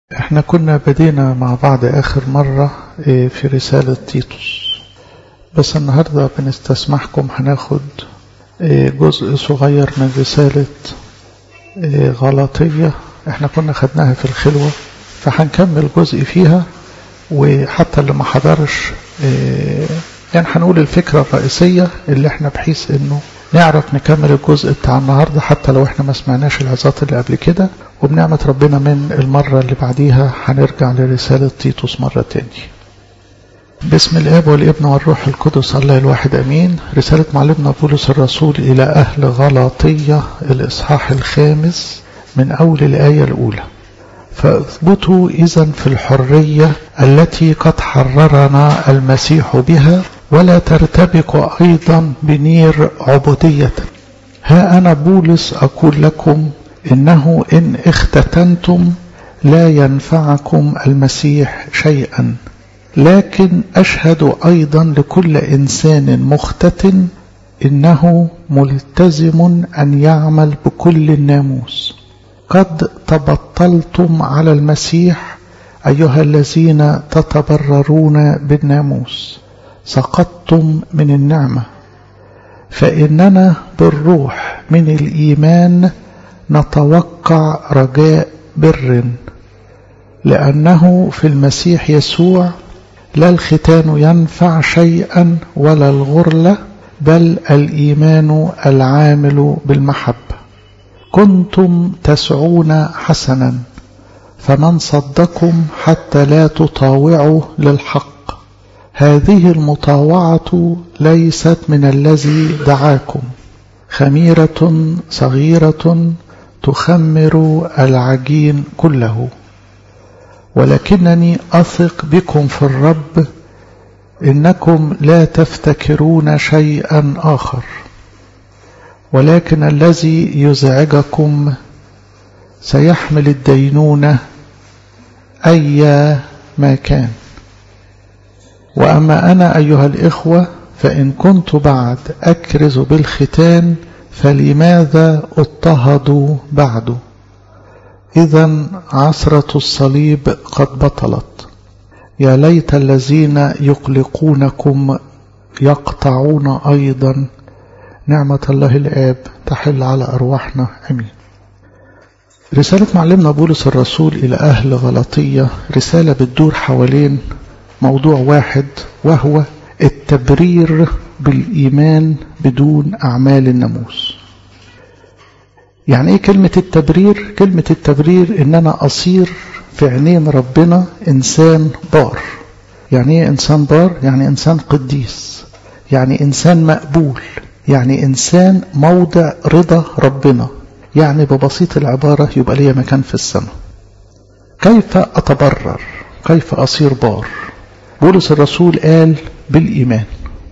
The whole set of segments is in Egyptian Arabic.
احنا كنا بدينا مع بعض آخر مرة في رسالة تيتوس بس النهاردة بنستسمحكم هناخد جزء صغير من رسالة غلطية احنا كنا خدناها في الخلوة فهنكمل جزء فيها وحتى اللي ما حضرش يعني هنقول الفكرة الرئيسية اللي احنا بحيث انه نعرف نكمل الجزء بتاع النهاردة حتى لو احنا ما سمعناش العظات اللي قبل كده وبنعمة ربنا من المرة اللي بعديها هنرجع لرسالة تيتوس مرة تاني باسم الاب والابن والروح القدس الله الواحد امين رسالة معلمنا بولس الرسول الى اهل غلاطية الاصحاح الخامس من اول الاية الاولى فاثبتوا اذا في الحرية التي قد حررنا المسيح بها ولا ترتبكوا ايضا بنير عبودية ها انا بولس اقول لكم انه ان اختتنتم لا ينفعكم المسيح شيئا لكن أشهد أيضا لكل إنسان مختتن إنه ملتزم أن يعمل بكل الناموس قد تبطلتم على المسيح أيها الذين تتبررون بالناموس سقطتم من النعمة فإننا بالروح من الإيمان نتوقع رجاء بر لأنه في المسيح يسوع لا الختان ينفع شيئا ولا الغرلة بل الإيمان العامل بالمحبة كنتم تسعون حسنا فمن صدكم حتى لا تطاوعوا للحق هذه المطاوعة ليست من الذي دعاكم خميرة صغيرة تخمر العجين كله ولكنني أثق بكم في الرب إنكم لا تفتكرون شيئا آخر ولكن الذي يزعجكم سيحمل الدينونة أي ما كان وأما أنا أيها الإخوة فإن كنت بعد أكرز بالختان فلماذا اضطهدوا بعده إذا عثرة الصليب قد بطلت يا ليت الذين يقلقونكم يقطعون أيضا نعمة الله الآب تحل على أرواحنا أمين رسالة معلمنا بولس الرسول إلى أهل غلطية رسالة بتدور حوالين موضوع واحد وهو التبرير بالإيمان بدون أعمال الناموس يعني ايه كلمة التبرير كلمة التبرير ان انا اصير في عينين ربنا انسان بار يعني ايه انسان بار يعني انسان قديس يعني انسان مقبول يعني انسان موضع رضا ربنا يعني ببسيط العبارة يبقى لي مكان في السماء كيف اتبرر كيف اصير بار بولس الرسول قال بالايمان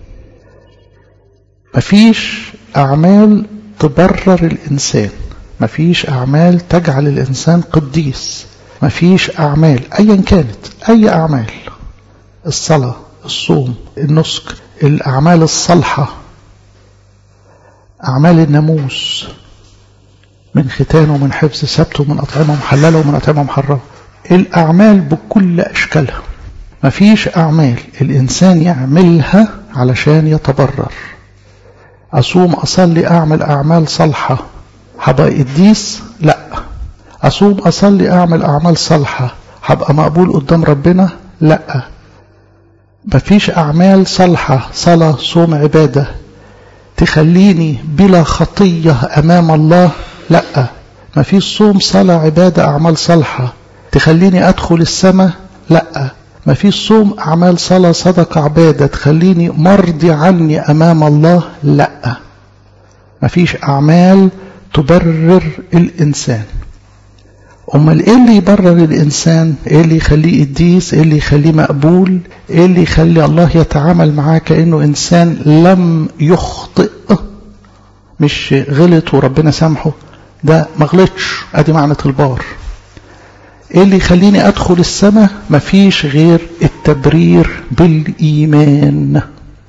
مفيش اعمال تبرر الإنسان مفيش أعمال تجعل الإنسان قديس مفيش أعمال أيا كانت أي أعمال الصلاة الصوم النسك الأعمال الصالحة أعمال الناموس من ختان ومن حفظ سبت ومن أطعمة محللة ومن أطعمة محرمة الأعمال بكل أشكالها مفيش أعمال الإنسان يعملها علشان يتبرر أصوم أصلي أعمل أعمال صالحة هبقى قديس لا أصوم أصلي أعمل أعمال صالحة هبقى مقبول قدام ربنا لا مفيش أعمال صالحة صلاة صوم عبادة تخليني بلا خطية أمام الله لا مفيش صوم صلاة عبادة أعمال صالحة تخليني أدخل السماء لا ما فيش صوم أعمال صلاة صدقة عبادة تخليني مرضي عني أمام الله لا ما فيش أعمال تبرر الإنسان أمال إيه اللي يبرر الإنسان إيه اللي يخليه قديس إيه اللي يخليه مقبول إيه اللي يخلي الله يتعامل معاه كأنه إنسان لم يخطئ مش غلط وربنا سامحه ده ما غلطش ادي معنى البار ايه اللي يخليني ادخل السماء مفيش غير التبرير بالايمان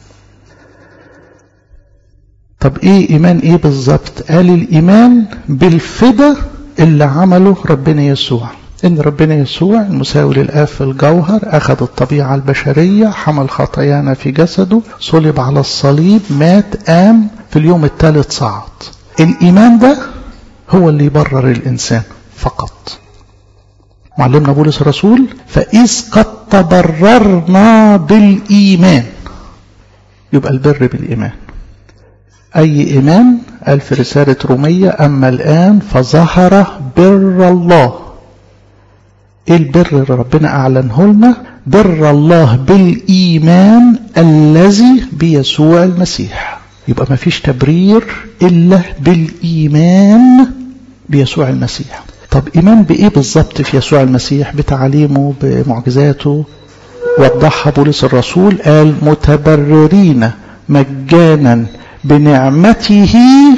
طب ايه ايمان ايه بالظبط قال الايمان بالفدا اللي عمله ربنا يسوع إن ربنا يسوع المساوي للآب في الجوهر أخذ الطبيعة البشرية حمل خطايانا في جسده صلب على الصليب مات قام في اليوم الثالث صعد الإيمان ده هو اللي يبرر الإنسان فقط معلمنا بولس الرسول فإذ قد تبررنا بالإيمان يبقى البر بالإيمان أي إيمان قال في رسالة رومية أما الآن فظهر بر الله إيه البر اللي ربنا أعلنه لنا بر الله بالإيمان الذي بيسوع المسيح يبقى ما فيش تبرير إلا بالإيمان بيسوع المسيح طب إيمان بإيه بالظبط في يسوع المسيح بتعليمه بمعجزاته وضحها بولس الرسول قال متبررين مجانا بنعمته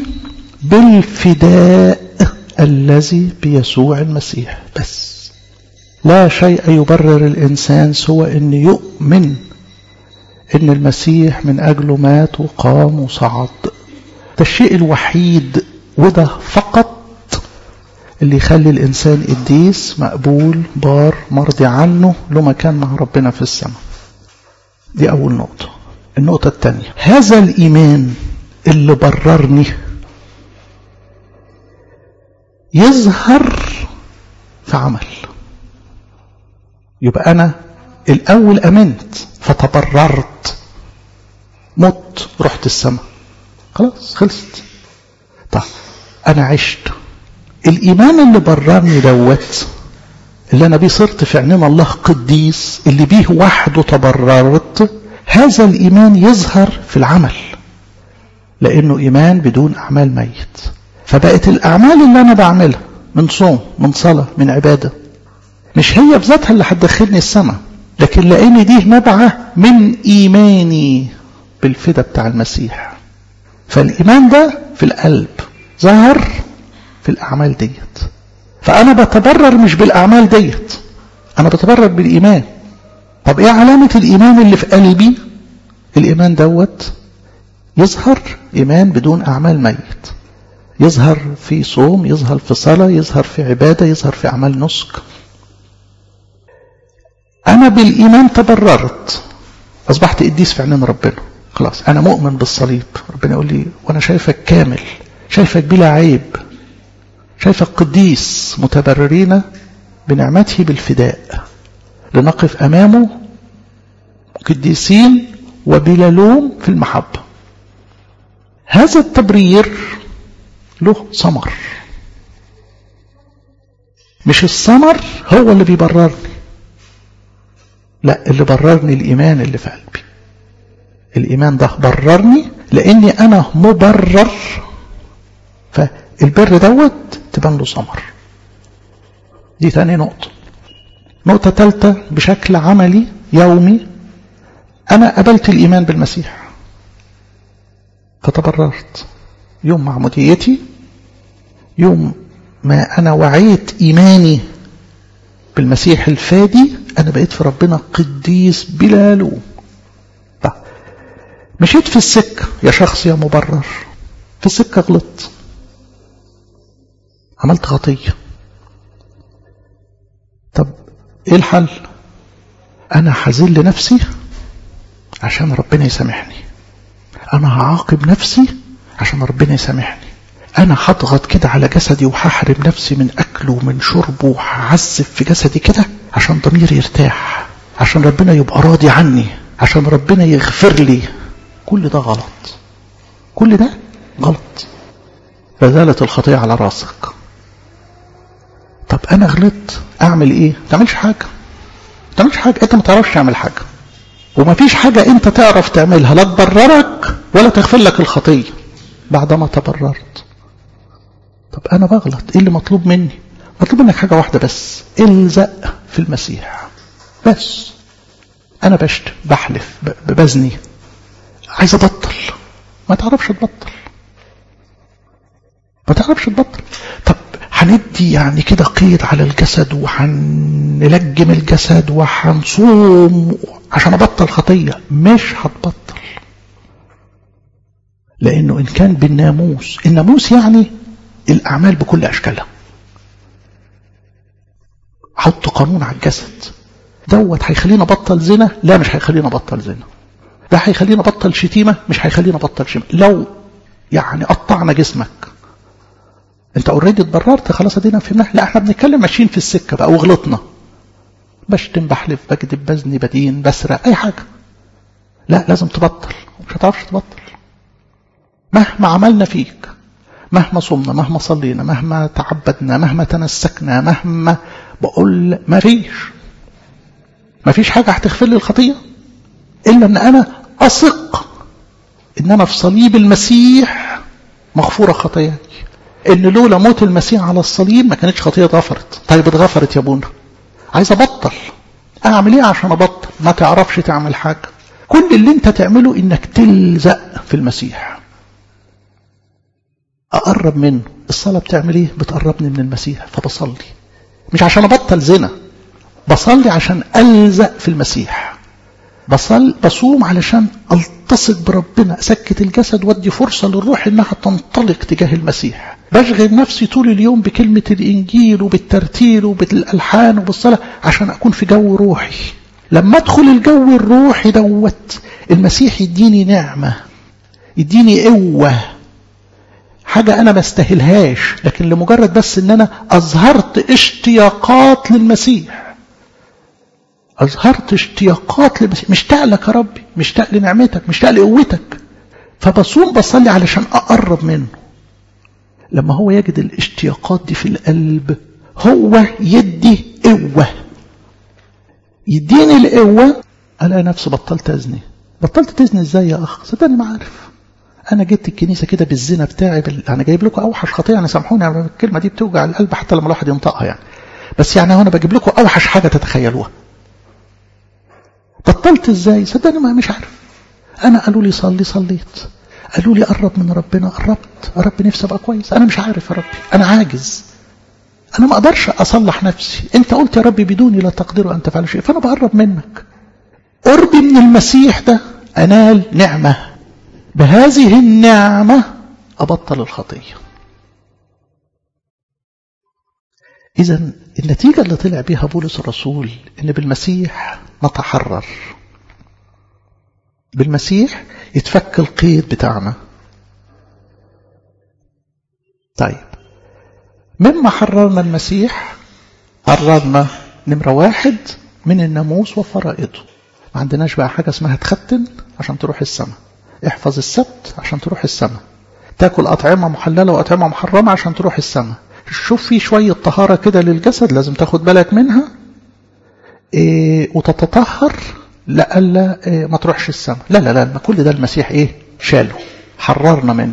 بالفداء الذي بيسوع المسيح بس لا شيء يبرر الإنسان سوى أن يؤمن أن المسيح من أجله مات وقام وصعد ده الشيء الوحيد وده فقط اللي يخلي الإنسان قديس مقبول بار مرضي عنه له مكان مع ربنا في السماء دي أول نقطة النقطة الثانية هذا الإيمان اللي بررني يظهر في عمل يبقى أنا الأول أمنت فتبررت مت رحت السماء خلاص خلصت طيب أنا عشت الإيمان اللي بررني دوت اللي أنا بيه صرت في عينين الله قديس اللي بيه وحده تبررت هذا الإيمان يظهر في العمل لأنه إيمان بدون أعمال ميت فبقت الأعمال اللي أنا بعملها من صوم من صلاة من عبادة مش هي بذاتها اللي هتدخلني السماء لكن لأن دي نبعة من إيماني بالفدا بتاع المسيح فالإيمان ده في القلب ظهر في الأعمال ديت فأنا بتبرر مش بالأعمال ديت أنا بتبرر بالإيمان طب إيه علامة الإيمان اللي في قلبي الإيمان دوت يظهر إيمان بدون أعمال ميت يظهر في صوم يظهر في صلاة يظهر في عبادة يظهر في أعمال نسك أنا بالإيمان تبررت أصبحت قديس في عينين ربنا خلاص أنا مؤمن بالصليب ربنا يقول لي وأنا شايفك كامل شايفك بلا عيب شايفك قديس متبررين بنعمته بالفداء لنقف أمامه قديسين وبلا لوم في المحبة هذا التبرير له ثمر مش الثمر هو اللي بيبررني لا اللي بررني الإيمان اللي في قلبي الإيمان ده بررني لأني أنا مبرر فالبر دوت تبان له ثمر دي تاني نقطة نقطة ثالثة بشكل عملي يومي أنا قبلت الإيمان بالمسيح فتبررت يوم معموديتي يوم ما أنا وعيت إيماني بالمسيح الفادي أنا بقيت في ربنا قديس بلا لوم طيب مشيت في السكة يا شخص يا مبرر في السكة غلطت عملت خطية طب ايه الحل انا هذل نفسي عشان ربنا يسامحني انا هعاقب نفسي عشان ربنا يسامحني انا هضغط كده على جسدي وهحرم نفسي من اكله ومن شربه وهعذب في جسدي كده عشان ضميري يرتاح عشان ربنا يبقى راضي عني عشان ربنا يغفر لي كل ده غلط كل ده غلط فزالت الخطيئة على راسك طب انا غلطت اعمل ايه ما تعملش حاجة ما تعملش حاجة انت ما تعرفش تعمل حاجة وما فيش حاجة انت تعرف تعملها لا تبررك ولا تغفر لك الخطية بعدما تبررت طب انا بغلط ايه اللي مطلوب مني مطلوب منك حاجة واحدة بس الزق في المسيح بس انا بشت بحلف ببزني عايز ابطل ما تعرفش تبطل ما تعرفش تبطل طب هندي يعني كده قيد على الجسد وهنلجم الجسد وهنصوم عشان ابطل خطيه مش هتبطل لانه ان كان بالناموس الناموس يعني الاعمال بكل اشكالها حط قانون على الجسد دوت هيخلينا بطل زنا لا مش هيخلينا بطل زنا ده هيخلينا بطل شتيمة مش هيخلينا بطل شتيمة لو يعني قطعنا جسمك انت اوريدي اتبررت خلاص ادينا فهمنا لا احنا بنتكلم ماشيين في السكة بقى وغلطنا بشتم بحلف بكذب بزني بدين بسرق اي حاجة لا لازم تبطل مش هتعرفش تبطل مهما عملنا فيك مهما صمنا مهما صلينا مهما تعبدنا مهما تنسكنا مهما بقول ما فيش ما فيش حاجة هتغفر لي الخطية إلا أن أنا أثق إن أنا في صليب المسيح مغفورة خطاياي إن لولا موت المسيح على الصليب ما كانتش خطية اتغفرت طيب اتغفرت يا ابونا عايز أبطل أعمل إيه عشان أبطل ما تعرفش تعمل حاجة كل اللي أنت تعمله إنك تلزق في المسيح أقرب منه الصلاة بتعمل إيه بتقربني من المسيح فبصلي مش عشان أبطل زنا بصلي عشان ألزق في المسيح بصل بصوم علشان التصق بربنا اسكت الجسد وادي فرصه للروح انها تنطلق تجاه المسيح بشغل نفسي طول اليوم بكلمه الانجيل وبالترتيل وبالالحان وبالصلاه عشان اكون في جو روحي لما ادخل الجو الروحي دوت المسيح يديني نعمه يديني قوه حاجه انا ما استاهلهاش لكن لمجرد بس ان انا اظهرت اشتياقات للمسيح أظهرت اشتياقات للمسيح مشتاق لك يا ربي مشتاق لنعمتك مشتاق لقوتك فبصوم بصلي علشان أقرب منه لما هو يجد الاشتياقات دي في القلب هو يدي قوة يديني القوة ألاقي نفسي بطلت أزني بطلت تزني إزاي يا أخ صدقني ما عارف أنا جبت الكنيسة كده بالزنا بتاعي بال... أنا جايب لكم أوحش خطية يعني سامحوني يعني الكلمة دي بتوجع القلب حتى لما الواحد ينطقها يعني بس يعني أنا بجيب لكم أوحش حاجة تتخيلوها بطلت ازاي صدقني ما مش عارف انا قالوا لي صلي صليت قالوا لي قرب من ربنا قربت يا رب نفسي ابقى كويس انا مش عارف يا ربي انا عاجز انا ما اقدرش اصلح نفسي انت قلت يا ربي بدوني لا تقدروا ان تفعلوا شيء فانا بقرب منك قربي من المسيح ده انال نعمه بهذه النعمه ابطل الخطيه اذا النتيجه اللي طلع بيها بولس الرسول ان بالمسيح نتحرر بالمسيح يتفك القيد بتاعنا طيب مما حررنا المسيح حررنا نمرة واحد من الناموس وفرائضه ما عندناش بقى حاجة اسمها تختن عشان تروح السماء احفظ السبت عشان تروح السماء تاكل أطعمة محللة وأطعمة محرمة عشان تروح السماء شوف في شوية طهارة كده للجسد لازم تاخد بالك منها إيه وتتطهر لألا إيه ما تروحش السماء لا لا لا ما كل ده المسيح ايه شاله حررنا منه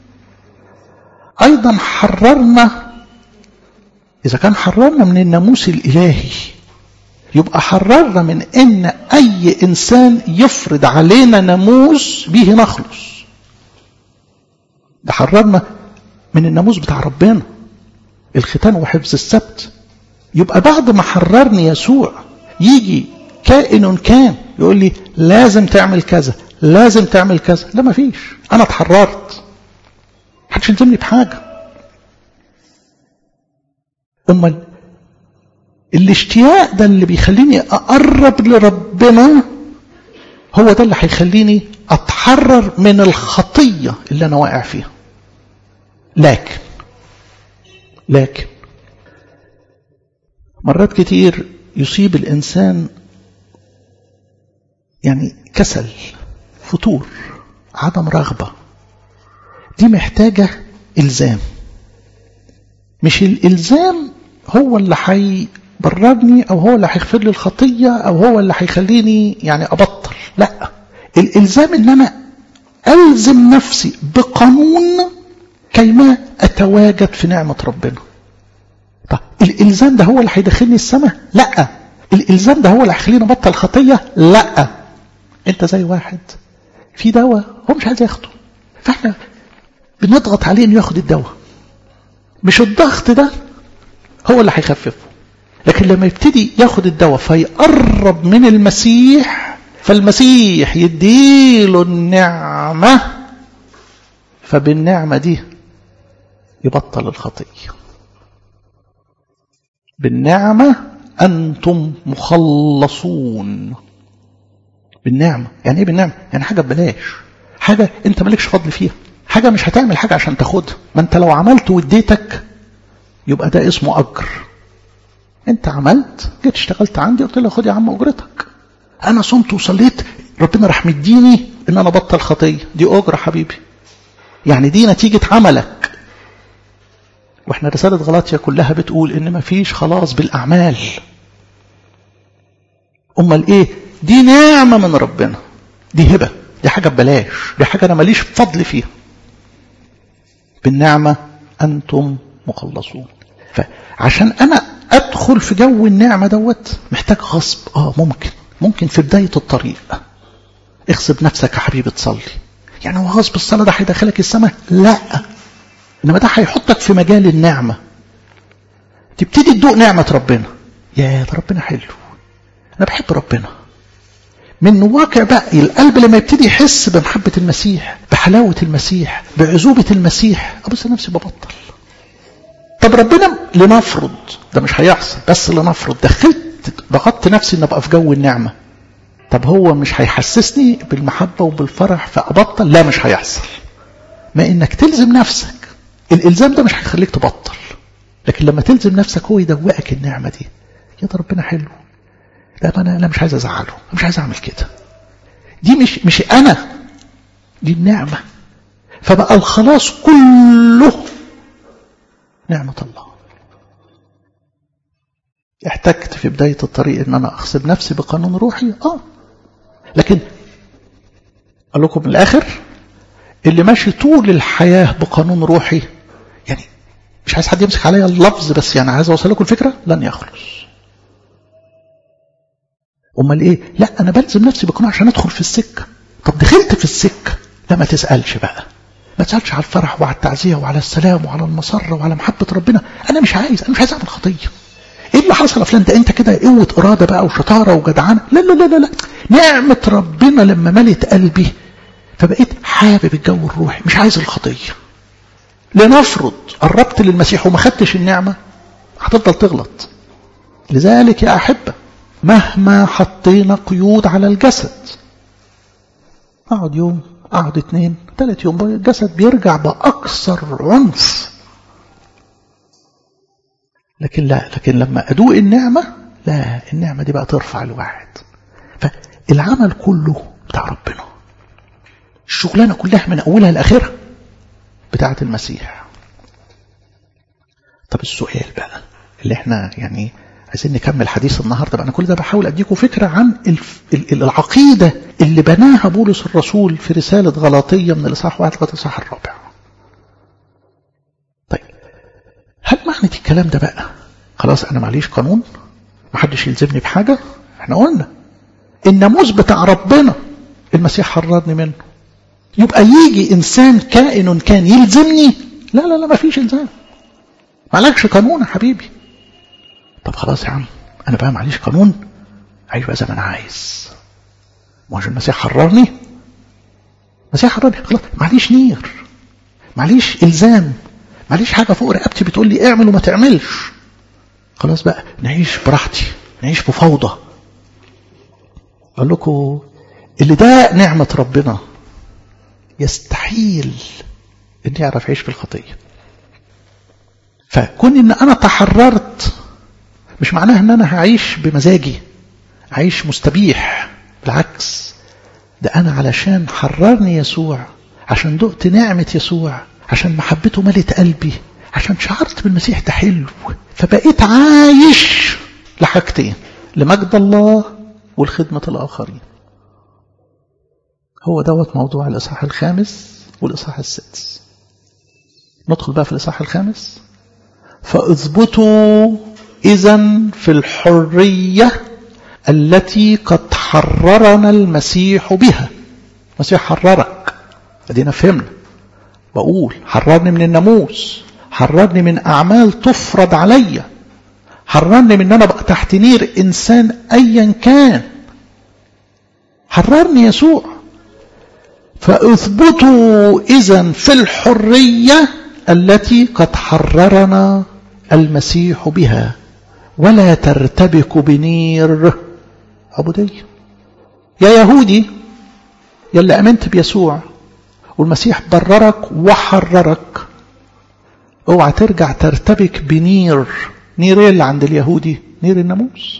ايضا حررنا اذا كان حررنا من الناموس الالهي يبقى حررنا من ان اي انسان يفرض علينا ناموس به نخلص ده حررنا من الناموس بتاع ربنا الختان وحفظ السبت يبقى بعد ما حررني يسوع يجي كائن كان يقول لي لازم تعمل كذا لازم تعمل كذا لا ما فيش انا اتحررت محدش يلزمني بحاجه امال الاشتياق ده اللي بيخليني اقرب لربنا هو ده اللي هيخليني اتحرر من الخطيه اللي انا واقع فيها لكن لكن مرات كتير يصيب الإنسان يعني كسل فتور عدم رغبة دي محتاجة إلزام مش الإلزام هو اللي هيبررني أو هو اللي هيغفر لي الخطية أو هو اللي هيخليني يعني أبطل لا الإلزام إن أنا ألزم نفسي بقانون كيما أتواجد في نعمة ربنا طب الإلزام ده هو اللي هيدخلني السماء لا الإلزام ده هو اللي هيخليني أبطل خطية لا أنت زي واحد في دواء هو مش عايز ياخده فاحنا بنضغط عليه انه ياخد الدواء مش الضغط ده هو اللي هيخففه لكن لما يبتدي ياخد الدواء فيقرب من المسيح فالمسيح يديله النعمة فبالنعمة دي يبطل الخطية بالنعمة أنتم مخلصون بالنعمة يعني ايه بالنعمة يعني حاجة ببلاش حاجة انت مالكش فضل فيها حاجة مش هتعمل حاجة عشان تاخدها ما انت لو عملت واديتك يبقى ده اسمه أجر انت عملت جيت اشتغلت عندي قلت له خد يا عم أجرتك أنا صمت وصليت ربنا راح مديني إن أنا بطل خطية دي أجرة حبيبي يعني دي نتيجة عملك واحنا رسالة غلاطيا كلها بتقول ان مفيش خلاص بالأعمال أمال ايه دي نعمة من ربنا دي هبة دي حاجة ببلاش دي حاجة أنا ماليش فضل فيها بالنعمة أنتم مخلصون فعشان أنا أدخل في جو النعمة دوت محتاج غصب آه ممكن ممكن في بداية الطريق اغصب نفسك يا حبيبي تصلي يعني هو غصب الصلاة ده هيدخلك السماء لا إنما ده هيحطك في مجال النعمة تبتدي تدوق نعمة ربنا يا ده ربنا حلو أنا بحب ربنا من واقع بقى القلب لما يبتدي يحس بمحبة المسيح بحلاوة المسيح بعزوبة المسيح أبص نفسي ببطل طب ربنا لنفرض ده مش هيحصل بس لنفرض دخلت ضغطت نفسي ان ابقى في جو النعمه طب هو مش هيحسسني بالمحبه وبالفرح فابطل لا مش هيحصل ما انك تلزم نفسك الالزام ده مش هيخليك تبطل لكن لما تلزم نفسك هو يدوقك النعمه دي يا ده ربنا حلو لا ما انا لا مش عايز ازعله مش عايز اعمل كده دي مش مش انا دي النعمه فبقى الخلاص كله نعمه الله احتجت في بداية الطريق ان انا اغصب نفسي بقانون روحي اه لكن اقول لكم من الاخر اللي ماشي طول الحياة بقانون روحي يعني مش عايز حد يمسك عليا اللفظ بس يعني عايز اوصل لكم الفكرة لن يخلص امال ايه لا انا بلزم نفسي بقانون عشان ادخل في السكة طب دخلت في السكة لا ما تسألش بقى ما تسألش على الفرح وعلى التعزية وعلى السلام وعلى المسرة وعلى محبة ربنا انا مش عايز انا مش عايز اعمل خطية ايه اللي حصل يا فلان ده انت كده قوه اراده بقى وشطاره وجدعنه لا لا لا لا لا نعمه ربنا لما ملت قلبي فبقيت حابب الجو الروحي مش عايز الخطيه لنفرض قربت للمسيح وما خدتش النعمه هتفضل تغلط لذلك يا احبه مهما حطينا قيود على الجسد اقعد يوم اقعد اتنين تالت يوم الجسد بيرجع باكثر عنف لكن لا لكن لما أدوق النعمة لا النعمة دي بقى ترفع الواحد فالعمل كله بتاع ربنا الشغلانة كلها من أولها لآخرها بتاعة المسيح طب السؤال بقى اللي احنا يعني عايزين نكمل حديث النهارده بقى انا كل ده بحاول اديكم فكره عن العقيده اللي بناها بولس الرسول في رساله غلاطيه من الاصحاح واحد لغايه الاصحاح الرابع. طيب هل معنى الكلام ده بقى خلاص انا معليش قانون محدش يلزمني بحاجة احنا قلنا الناموس بتاع ربنا المسيح حررني منه يبقى يجي انسان كائن كان يلزمني لا لا لا ما فيش الزام معلكش قانون يا حبيبي طب خلاص يا عم انا بقى معليش قانون عايش بقى زي ما انا عايز مش المسيح حررني المسيح حررني خلاص معليش نير معليش الزام معليش حاجة فوق رقبتي بتقول لي اعمل وما تعملش خلاص بقى نعيش براحتي نعيش بفوضى أقول لكم اللي ده نعمة ربنا يستحيل ان يعرف يعيش في الخطية فكون ان انا تحررت مش معناها ان انا هعيش بمزاجي عيش مستبيح بالعكس ده انا علشان حررني يسوع عشان دقت نعمة يسوع عشان محبته ملت قلبي عشان شعرت بالمسيح ده حلو فبقيت عايش لحاجتين لمجد الله والخدمة الآخرين هو دوت موضوع الإصحاح الخامس والإصحاح السادس ندخل بقى في الإصحاح الخامس فاثبتوا إذا في الحرية التي قد حررنا المسيح بها المسيح حررك ادينا فهمنا بقول حررني من الناموس حررني من أعمال تفرض عليا حررني من أن أنا بقى تحت نير إنسان أيا كان حررني يسوع فاثبتوا إذا في الحرية التي قد حررنا المسيح بها ولا ترتبك بنير عبودية يا يهودي يلي أمنت بيسوع والمسيح بررك وحررك اوعى ترجع ترتبك بنير نير ايه اللي عند اليهودي نير الناموس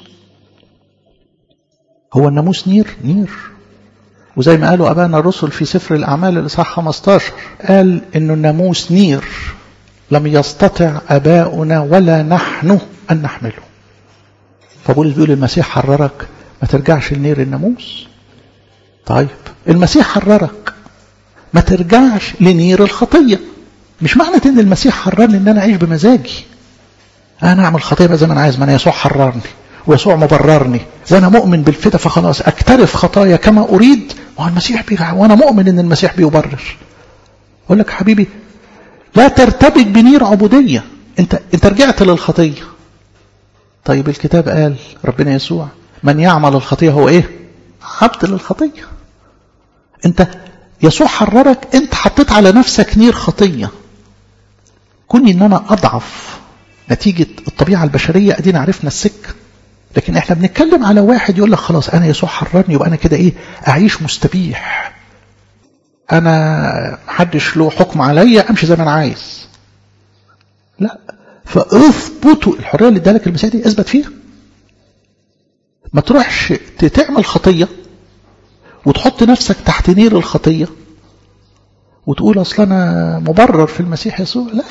هو الناموس نير نير وزي ما قالوا أبانا الرسل في سفر الأعمال الإصحاح 15 قال إنه الناموس نير لم يستطع أباؤنا ولا نحن أن نحمله فبولس بيقول المسيح حررك ما ترجعش لنير الناموس طيب المسيح حررك ما ترجعش لنير الخطية مش معنى ان المسيح حررني ان انا اعيش بمزاجي انا اعمل خطية بقى زي ما انا عايز ما انا يسوع حررني ويسوع مبررني وانا مؤمن بالفدا فخلاص اكترف خطايا كما اريد وهو المسيح بي وانا مؤمن ان المسيح بيبرر اقول لك حبيبي لا ترتبك بنير عبودية انت انت رجعت للخطية طيب الكتاب قال ربنا يسوع من يعمل الخطية هو ايه عبد للخطية انت يسوع حررك انت حطيت على نفسك نير خطية كوني ان انا اضعف نتيجة الطبيعة البشرية ادينا عرفنا السكة لكن احنا بنتكلم على واحد يقول لك خلاص انا يسوع حررني يبقى انا كده ايه اعيش مستبيح انا محدش له حكم عليا امشي زي ما انا عايز لا فاثبتوا الحريه اللي ادالك المسيح دي اثبت فيها ما تروحش تعمل خطيه وتحط نفسك تحت نير الخطيه وتقول اصل انا مبرر في المسيح يسوع لا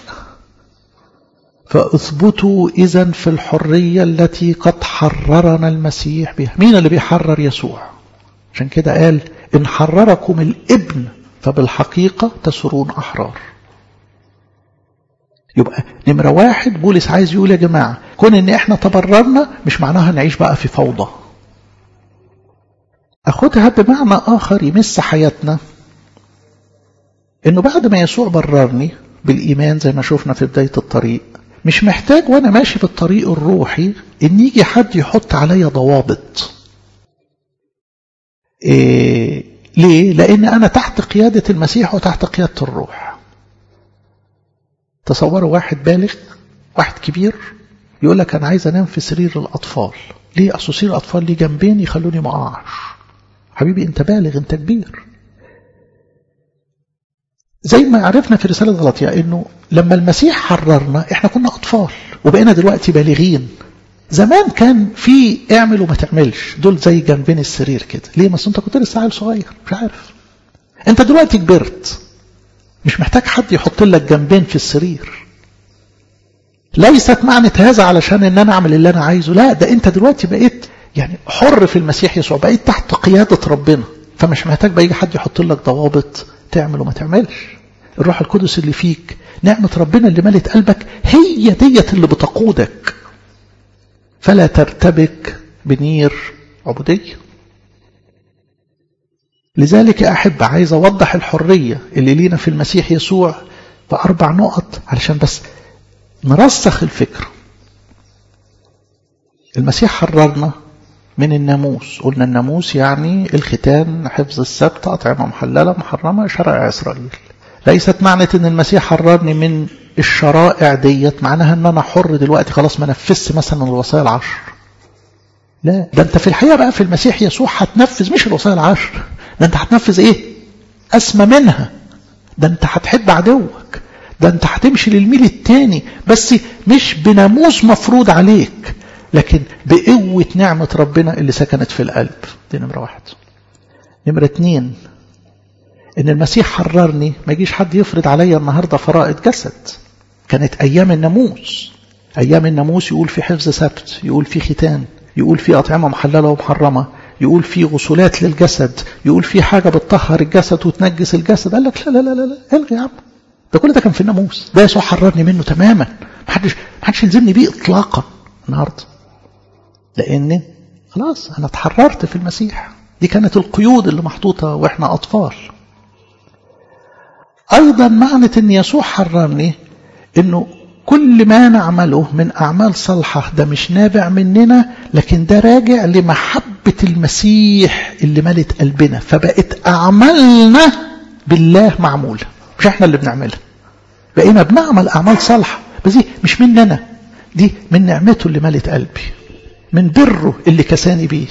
فاثبتوا اذا في الحريه التي قد حررنا المسيح بها مين اللي بيحرر يسوع عشان كده قال ان حرركم الابن فبالحقيقه تسرون احرار يبقى نمرة واحد بولس عايز يقول يا جماعة كون ان احنا تبررنا مش معناها نعيش بقى في فوضى اخدها بمعنى اخر يمس حياتنا انه بعد ما يسوع بررني بالايمان زي ما شفنا في بداية الطريق مش محتاج وانا ماشي في الطريق الروحي ان يجي حد يحط عليا ضوابط إيه ليه لان انا تحت قيادة المسيح وتحت قيادة الروح تصوروا واحد بالغ واحد كبير يقول لك انا عايز انام في سرير الاطفال ليه اصل سرير الاطفال ليه جنبين يخلوني ما اقعش حبيبي انت بالغ انت كبير زي ما عرفنا في رسالة غلطية انه لما المسيح حررنا احنا كنا اطفال وبقينا دلوقتي بالغين زمان كان في اعمل وما تعملش دول زي جنبين السرير كده ليه ما انت كنت لسه عيل صغير مش عارف انت دلوقتي كبرت مش محتاج حد يحط لك جنبين في السرير ليست معنى هذا علشان ان انا اعمل اللي انا عايزه لا ده انت دلوقتي بقيت يعني حر في المسيح يسوع بقيت تحت قيادة ربنا فمش محتاج بقى يجي حد يحط لك ضوابط تعمل وما تعملش الروح القدس اللي فيك نعمة ربنا اللي ملت قلبك هي ديت اللي بتقودك فلا ترتبك بنير عبودية لذلك يا أحب عايز أوضح الحرية اللي لينا في المسيح يسوع بأربع نقط علشان بس نرسخ الفكر المسيح حررنا من الناموس قلنا الناموس يعني الختان حفظ السبت أطعمة محللة محرمة شرائع إسرائيل ليست معنى ان المسيح حررني من الشرائع ديت معناها ان انا حر دلوقتي خلاص ما نفذت مثلا الوصايا العشر لا ده انت في الحقيقه بقى في المسيح يسوع هتنفذ مش الوصايا العشر ده انت هتنفذ ايه اسمى منها ده انت هتحب عدوك ده انت هتمشي للميل التاني بس مش بناموس مفروض عليك لكن بقوة نعمة ربنا اللي سكنت في القلب دي نمرة واحد نمرة اتنين ان المسيح حررني ما يجيش حد يفرض عليا النهارده فرائض جسد كانت ايام الناموس ايام الناموس يقول في حفظ سبت يقول في ختان يقول في اطعمه محلله ومحرمه يقول في غسولات للجسد يقول في حاجه بتطهر الجسد وتنجس الجسد قال لك لا لا لا لا, لا. الغي يا عم ده كل ده كان في الناموس ده يسوع حررني منه تماما ما حدش ما حدش يلزمني بيه اطلاقا النهارده لان خلاص انا اتحررت في المسيح دي كانت القيود اللي محطوطه واحنا اطفال أيضا معنى أن يسوع حررني أنه كل ما نعمله من أعمال صالحة ده مش نابع مننا لكن ده راجع لمحبة المسيح اللي ملت قلبنا فبقت أعمالنا بالله معمولة مش احنا اللي بنعملها بقينا بنعمل أعمال صالحة بس دي مش مننا دي من نعمته اللي ملت قلبي من بره اللي كساني بيه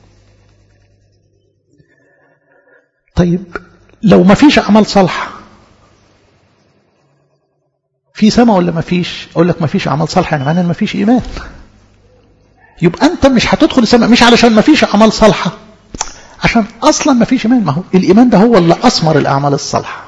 طيب لو ما فيش أعمال صالحة في سماء ولا ما فيش أقول لك ما فيش أعمال صالحة يعني معناه ما فيش إيمان يبقى أنت مش هتدخل السماء مش علشان ما فيش أعمال صالحة عشان أصلا ما فيش إيمان ما هو الإيمان ده هو اللي أثمر الأعمال الصالحة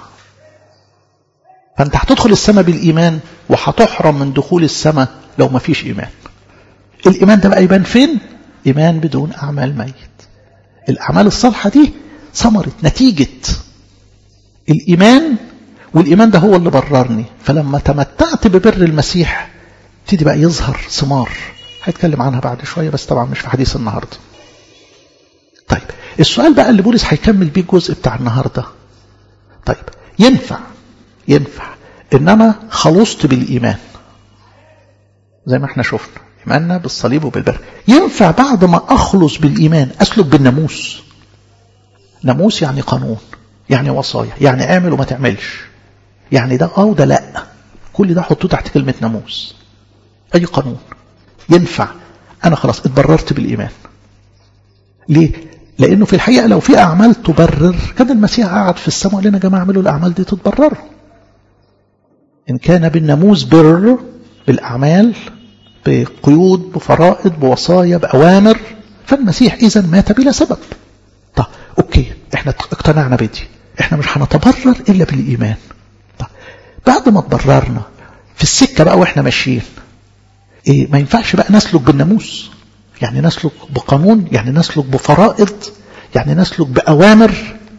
فأنت هتدخل السماء بالإيمان وهتحرم من دخول السماء لو ما فيش إيمان الإيمان ده بقى يبان فين إيمان بدون أعمال ميت الأعمال الصالحة دي ثمرة نتيجة الإيمان والإيمان ده هو اللي بررني فلما تمتعت ببر المسيح ابتدي بقى يظهر ثمار هيتكلم عنها بعد شوية بس طبعا مش في حديث النهاردة طيب السؤال بقى اللي بولس هيكمل بيه الجزء بتاع النهاردة طيب ينفع ينفع ان انا خلصت بالايمان زي ما احنا شفنا ايماننا بالصليب وبالبر ينفع بعد ما اخلص بالايمان اسلك بالناموس ناموس يعني قانون يعني وصايا يعني اعمل وما تعملش يعني ده اه وده لا كل ده حطوه تحت كلمه ناموس اي قانون ينفع انا خلاص اتبررت بالايمان ليه لانه في الحقيقه لو في اعمال تبرر كان المسيح قعد في السماء وقال لنا يا جماعه اعملوا الاعمال دي تتبرروا إن كان بالناموس بر بالأعمال بقيود بفرائض بوصايا بأوامر فالمسيح إذا مات بلا سبب طب أوكي إحنا اقتنعنا بدي إحنا مش هنتبرر إلا بالإيمان طب بعد ما تبررنا في السكة بقى وإحنا ماشيين إيه ما ينفعش بقى نسلك بالناموس يعني نسلك بقانون يعني نسلك بفرائض يعني نسلك بأوامر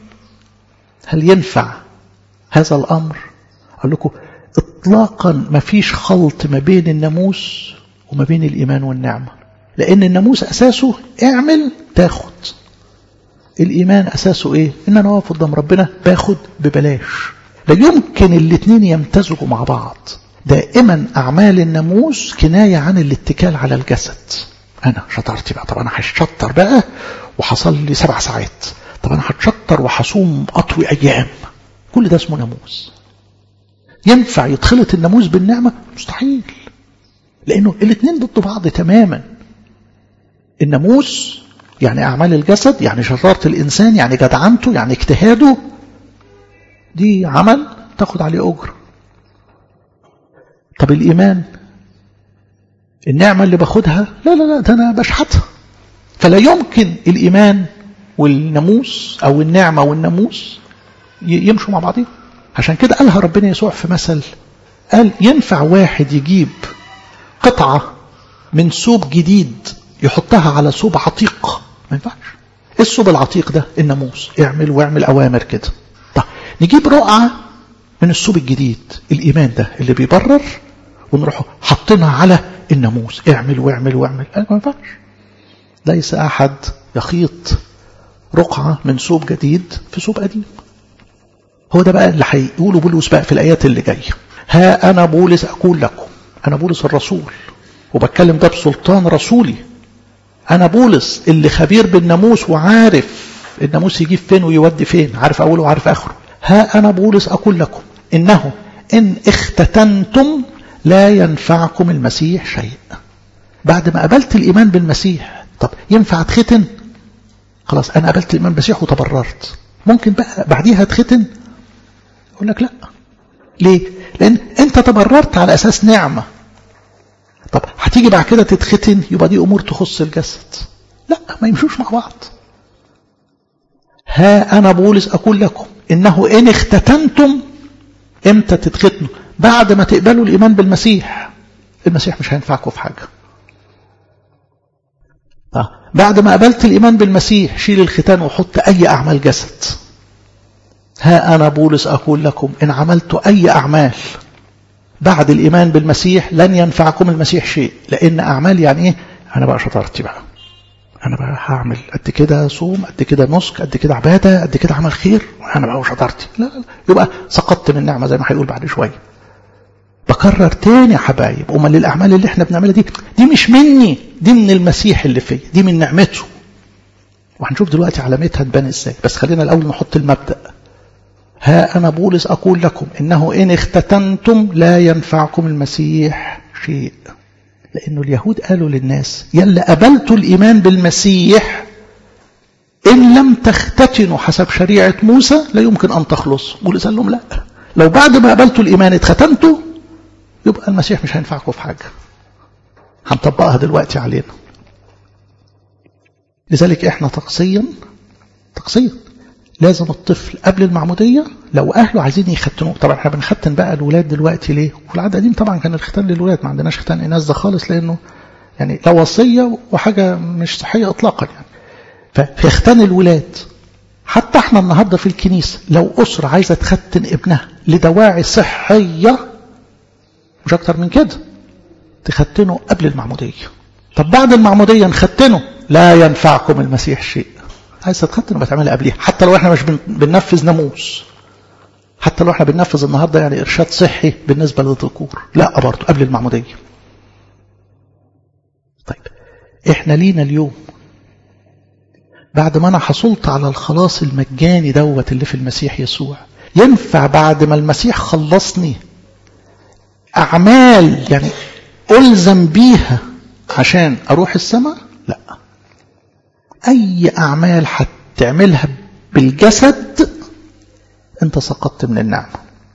هل ينفع هذا الأمر أقول لكم اطلاقا ما فيش خلط ما بين الناموس وما بين الايمان والنعمه لان الناموس اساسه اعمل تاخد الايمان اساسه ايه ان انا واقف قدام ربنا باخد ببلاش لا يمكن الاثنين يمتزجوا مع بعض دائما اعمال الناموس كنايه عن الاتكال على الجسد انا شطرتي بقى طب انا هشطر بقى وحصل لي سبع ساعات طب انا هتشطر وهصوم اطوي ايام كل ده اسمه ناموس ينفع يتخلط الناموس بالنعمة مستحيل لأنه الاثنين ضد بعض تماما الناموس يعني أعمال الجسد يعني شطارة الإنسان يعني جدعنته يعني اجتهاده دي عمل تاخد عليه أجر طب الإيمان النعمة اللي باخدها لا لا لا ده أنا بشحتها فلا يمكن الإيمان والناموس أو النعمة والناموس يمشوا مع بعضهم عشان كده قالها ربنا يسوع في مثل قال ينفع واحد يجيب قطعة من ثوب جديد يحطها على ثوب عتيق ما ينفعش ايه الثوب العتيق ده الناموس اعمل واعمل اوامر كده طب نجيب رقعة من الثوب الجديد الايمان ده اللي بيبرر ونروح حاطينها على الناموس اعمل واعمل واعمل ما ينفعش ليس احد يخيط رقعة من ثوب جديد في ثوب قديم هو ده بقى اللي هيقوله بولس بقى في الآيات اللي جاية ها أنا بولس أقول لكم أنا بولس الرسول وبتكلم ده بسلطان رسولي أنا بولس اللي خبير بالناموس وعارف الناموس يجيب فين ويودي فين عارف أوله وعارف آخره ها أنا بولس أقول لكم إنه إن اختتنتم لا ينفعكم المسيح شيء بعد ما قبلت الإيمان بالمسيح طب ينفع اتختن خلاص أنا قبلت الإيمان بالمسيح وتبررت ممكن بقى بعديها اتختن يقول لك لا ليه لان انت تبررت على اساس نعمة طب هتيجي بعد كده تتختن يبقى دي امور تخص الجسد لا ما يمشوش مع بعض ها انا بولس اقول لكم انه ان اختتنتم امتى تتختنوا بعد ما تقبلوا الايمان بالمسيح المسيح مش هينفعكم في حاجه آه. بعد ما قبلت الايمان بالمسيح شيل الختان وحط اي اعمال جسد ها أنا بولس أقول لكم إن عملت أي أعمال بعد الإيمان بالمسيح لن ينفعكم المسيح شيء لأن أعمال يعني إيه أنا بقى شطارتي بقى أنا بقى هعمل قد كده صوم قد كده نسك قد كده عبادة قد كده عمل خير أنا بقى وشطارتي لا لا يبقى سقطت من النعمة زي ما هيقول بعد شوية بكرر تاني يا حبايب أمال الأعمال اللي احنا بنعملها دي دي مش مني دي من المسيح اللي فيا دي من نعمته وهنشوف دلوقتي علامتها تبان ازاي بس خلينا الأول نحط المبدأ ها أنا بولس أقول لكم إنه إن اختتنتم لا ينفعكم المسيح شيء لأنه اليهود قالوا للناس يلا قبلتوا الإيمان بالمسيح إن لم تختتنوا حسب شريعة موسى لا يمكن أن تخلصوا بولس قال لهم لا لو بعد ما قبلتوا الإيمان اتختمتوا يبقى المسيح مش هينفعكم في حاجة هنطبقها دلوقتي علينا لذلك احنا طقسيا طقسيا لازم الطفل قبل المعمودية لو أهله عايزين يختنوه طبعا احنا بنختن بقى الولاد دلوقتي ليه وفي العهد القديم طبعا كان الختان للولاد ما عندناش ختان إناث ده خالص لأنه يعني لا وصية وحاجة مش صحية إطلاقا يعني فيختن الولاد حتى احنا النهاردة في الكنيسة لو أسرة عايزة تختن ابنها لدواعي صحية مش أكتر من كده تختنه قبل المعمودية طب بعد المعمودية نختنه لا ينفعكم المسيح شيء عايز تتختن يبقى تعملها قبليها حتى لو احنا مش بننفذ ناموس حتى لو احنا بننفذ النهارده يعني ارشاد صحي بالنسبه للذكور لا برضه قبل المعموديه طيب احنا لينا اليوم بعد ما انا حصلت على الخلاص المجاني دوت اللي في المسيح يسوع ينفع بعد ما المسيح خلصني اعمال يعني الزم بيها عشان اروح السماء لا اي اعمال هتعملها بالجسد انت سقطت من النعمه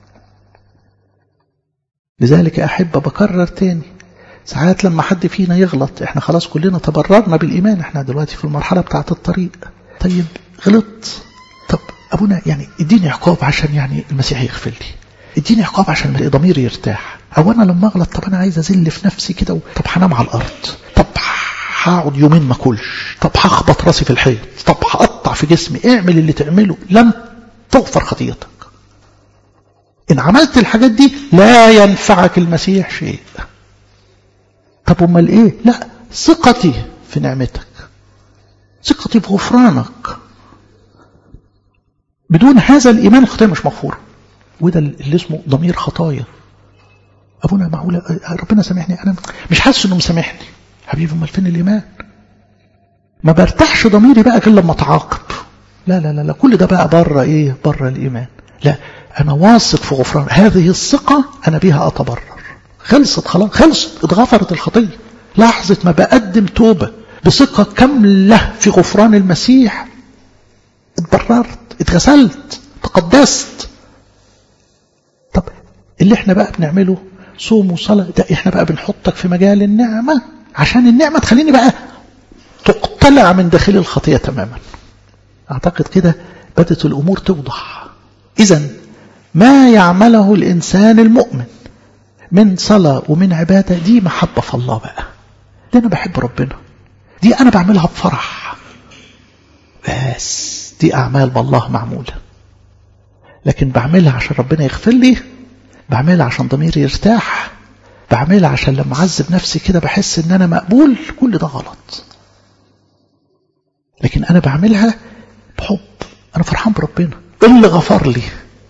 لذلك احب بكرر تاني ساعات لما حد فينا يغلط احنا خلاص كلنا تبررنا بالايمان احنا دلوقتي في المرحله بتاعه الطريق طيب غلط طب ابونا يعني اديني عقاب عشان يعني المسيح يغفر لي اديني عقاب عشان ضميري يرتاح او انا لما اغلط طب انا عايز اذل في نفسي كده طب هنام على الارض طب هقعد يومين ما اكلش طب هخبط راسي في الحيط طب هقطع في جسمي اعمل اللي تعمله لن تغفر خطيتك ان عملت الحاجات دي لا ينفعك المسيح شيء طب امال ايه لا ثقتي في نعمتك ثقتي في غفرانك بدون هذا الايمان الخطيه مش مغفوره وده اللي اسمه ضمير خطايا ابونا معقوله ربنا سامحني انا مش حاسس انه مسامحني حبيبي امال فين الايمان ما برتاحش ضميري بقى غير لما اتعاقب لا لا لا لا كل ده بقى بره ايه بره الايمان لا انا واثق في غفران هذه الثقه انا بها اتبرر خلصت خلاص خلصت اتغفرت الخطيه لحظه ما بقدم توبه بثقه كامله في غفران المسيح اتبررت اتغسلت تقدست طب اللي احنا بقى بنعمله صوم وصلاة ده احنا بقى بنحطك في مجال النعمة عشان النعمة تخليني بقى تقتلع من داخل الخطية تماما اعتقد كده بدت الامور توضح اذا ما يعمله الانسان المؤمن من صلاة ومن عبادة دي محبة في الله بقى دي انا بحب ربنا دي انا بعملها بفرح بس دي اعمال بالله معمولة لكن بعملها عشان ربنا يغفر لي بعملها عشان ضميري يرتاح بعملها عشان لما اعذب نفسي كده بحس ان انا مقبول كل ده غلط لكن انا بعملها بحب انا فرحان بربنا اللي غفر لي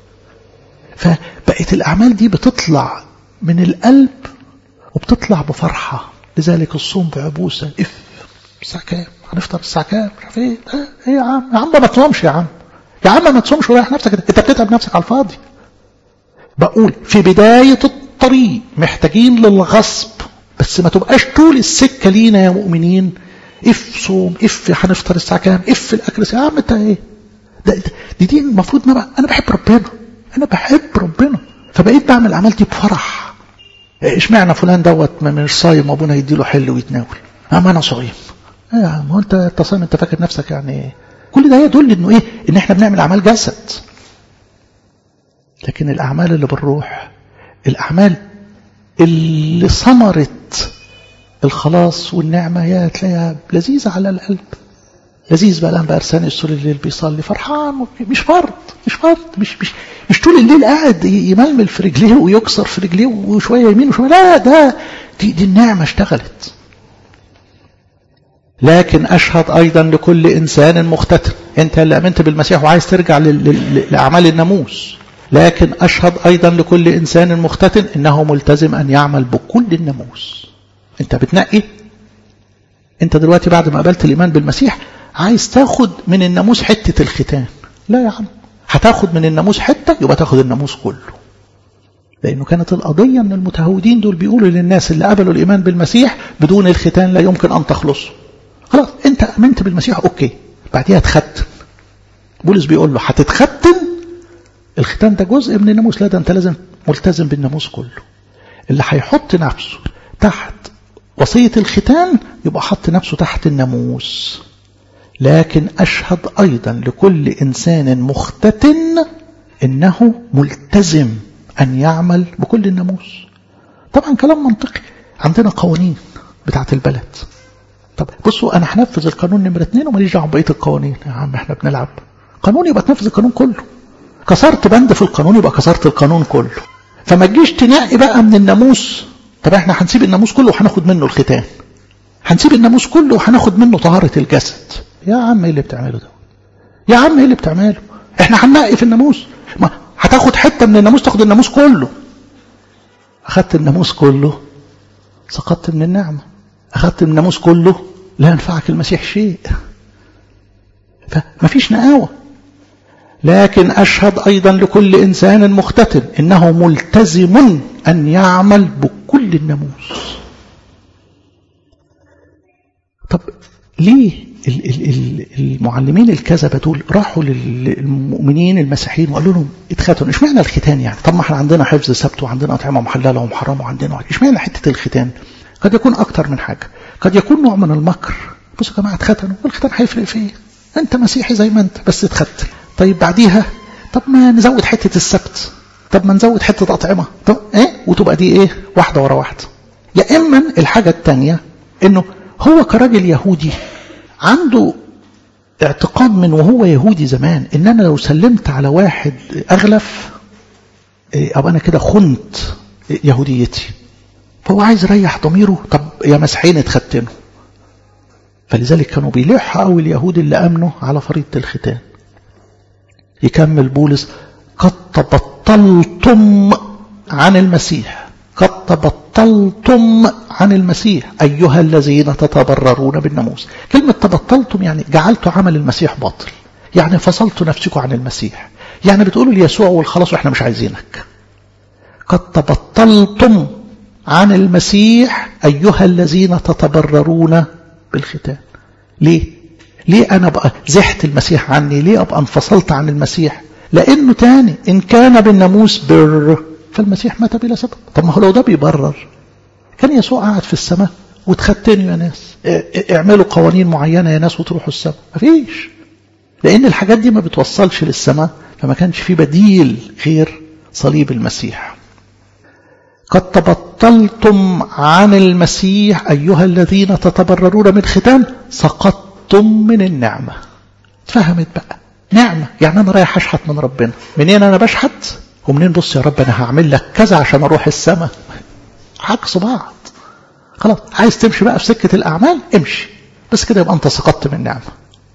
فبقت الاعمال دي بتطلع من القلب وبتطلع بفرحة لذلك الصوم بعبوسة اف الساعة كام هنفطر الساعة كام مش عارف ايه ايه يا عم يا عم ما تصومش يا عم يا عم ما تصومش وريح نفسك انت بتتعب نفسك على الفاضي بقول في بداية الطريق محتاجين للغصب بس ما تبقاش طول السكة لينا يا مؤمنين اف صوم اف هنفطر الساعة كام اف الاكل يا عم انت ايه ده دي دي المفروض ما انا بحب ربنا انا بحب ربنا فبقيت بعمل عملتي بفرح اشمعنى فلان دوت مش صايم ابونا يديله حل ويتناول اما انا صايم ايه يا عم هو انت انت صايم انت فاكر نفسك يعني كل ده يدل انه ايه ان احنا بنعمل اعمال جسد لكن الاعمال اللي بالروح الاعمال اللي ثمرت الخلاص والنعمه يا تلاقيها لذيذه على القلب لذيذ بقى الان بقى ارساني السور الليل بيصلي فرحان مش فرد مش فرد مش مش مش طول الليل قاعد يململ في رجليه ويكسر في رجليه وشويه يمين وشويه لا ده دي, دي النعمه اشتغلت لكن أشهد أيضا لكل إنسان مختتن أنت اللي أمنت بالمسيح وعايز ترجع لأعمال الناموس لكن أشهد أيضا لكل إنسان مختتن إنه ملتزم أن يعمل بكل الناموس أنت بتنقي أنت دلوقتي بعد ما قبلت الإيمان بالمسيح عايز تاخد من الناموس حتة الختان لا يا عم هتاخد من الناموس حتة يبقى تاخد الناموس كله لأنه كانت القضية أن المتهودين دول بيقولوا للناس اللي قبلوا الإيمان بالمسيح بدون الختان لا يمكن أن تخلصوا خلاص أنت أمنت بالمسيح أوكي بعديها تختم بولس بيقول له هتتختم الختان ده جزء من الناموس لا ده أنت لازم ملتزم بالناموس كله اللي هيحط نفسه تحت وصية الختان يبقى حط نفسه تحت الناموس لكن أشهد أيضا لكل إنسان مختتن إنه ملتزم أن يعمل بكل الناموس طبعا كلام منطقي عندنا قوانين بتاعت البلد طب بصوا أنا هنفذ القانون نمرة اتنين وماليش دعوة بقية القوانين يا عم احنا بنلعب قانون يبقى تنفذ القانون كله كسرت بند في القانون يبقى كسرت القانون كله فما تجيش تنقي بقى من الناموس طب احنا هنسيب الناموس كله وهناخد منه الختان هنسيب الناموس كله وهناخد منه طهارة الجسد يا عم ايه اللي بتعمله ده يا عم ايه اللي بتعمله احنا هننقي في الناموس ما هتاخد حتة من الناموس تاخد الناموس كله اخدت الناموس كله سقطت من النعمة اخدت من الناموس كله لا ينفعك المسيح شيء فما فيش نقاوة لكن أشهد أيضا لكل إنسان مختتن إنه ملتزم أن يعمل بكل الناموس طب ليه المعلمين الكذبة دول راحوا للمؤمنين المسيحيين وقالوا لهم اتختنوا اشمعنى الختان يعني طب ما احنا عندنا حفظ سبت وعندنا أطعمة محللة ومحرمة وعندنا اشمعنى حتة الختان قد يكون أكتر من حاجة قد يكون نوع من المكر بصوا يا جماعة اتختنوا والختان هيفرق في ايه انت مسيحي زي ما انت بس اتختن طيب بعديها طب ما نزود حتة السبت طب ما نزود حتة أطعمة طب ايه وتبقى دي ايه واحدة ورا واحدة يا إما الحاجة التانية انه هو كراجل يهودي عنده اعتقاد من وهو يهودي زمان ان انا لو سلمت على واحد اغلف ابقى انا كده خنت يهوديتي فهو عايز يريح ضميره طب يا مسيحيين اتختنوا فلذلك كانوا بيلحوا قوي اليهود اللي امنوا على فريضه الختان يكمل بولس قد تبطلتم عن المسيح قد تبطلتم عن المسيح أيها الذين تتبررون بالناموس كلمة تبطلتم يعني جعلتوا عمل المسيح باطل يعني فصلتوا نفسكم عن المسيح يعني بتقولوا ليسوع والخلاص واحنا مش عايزينك قد تبطلتم عن المسيح أيها الذين تتبررون بالختان ليه ليه أنا بقى زحت المسيح عني ليه أبقى انفصلت عن المسيح لأنه تاني إن كان بالناموس بر فالمسيح مات بلا سبب طب ما هو لو ده بيبرر كان يسوع قاعد في السماء وتختنوا يا ناس اعملوا قوانين معينة يا ناس وتروحوا السماء مفيش لأن الحاجات دي ما بتوصلش للسماء فما كانش في بديل غير صليب المسيح قد تبطلتم عن المسيح أيها الذين تتبررون من ختان سقطتم من النعمة اتفهمت بقى نعمة يعني أنا رايح أشحت من ربنا منين أنا بشحت ومنين بص يا رب أنا هعمل لك كذا عشان أروح السماء عكس بعض خلاص عايز تمشي بقى في سكة الأعمال امشي بس كده يبقى أنت سقطت من النعمة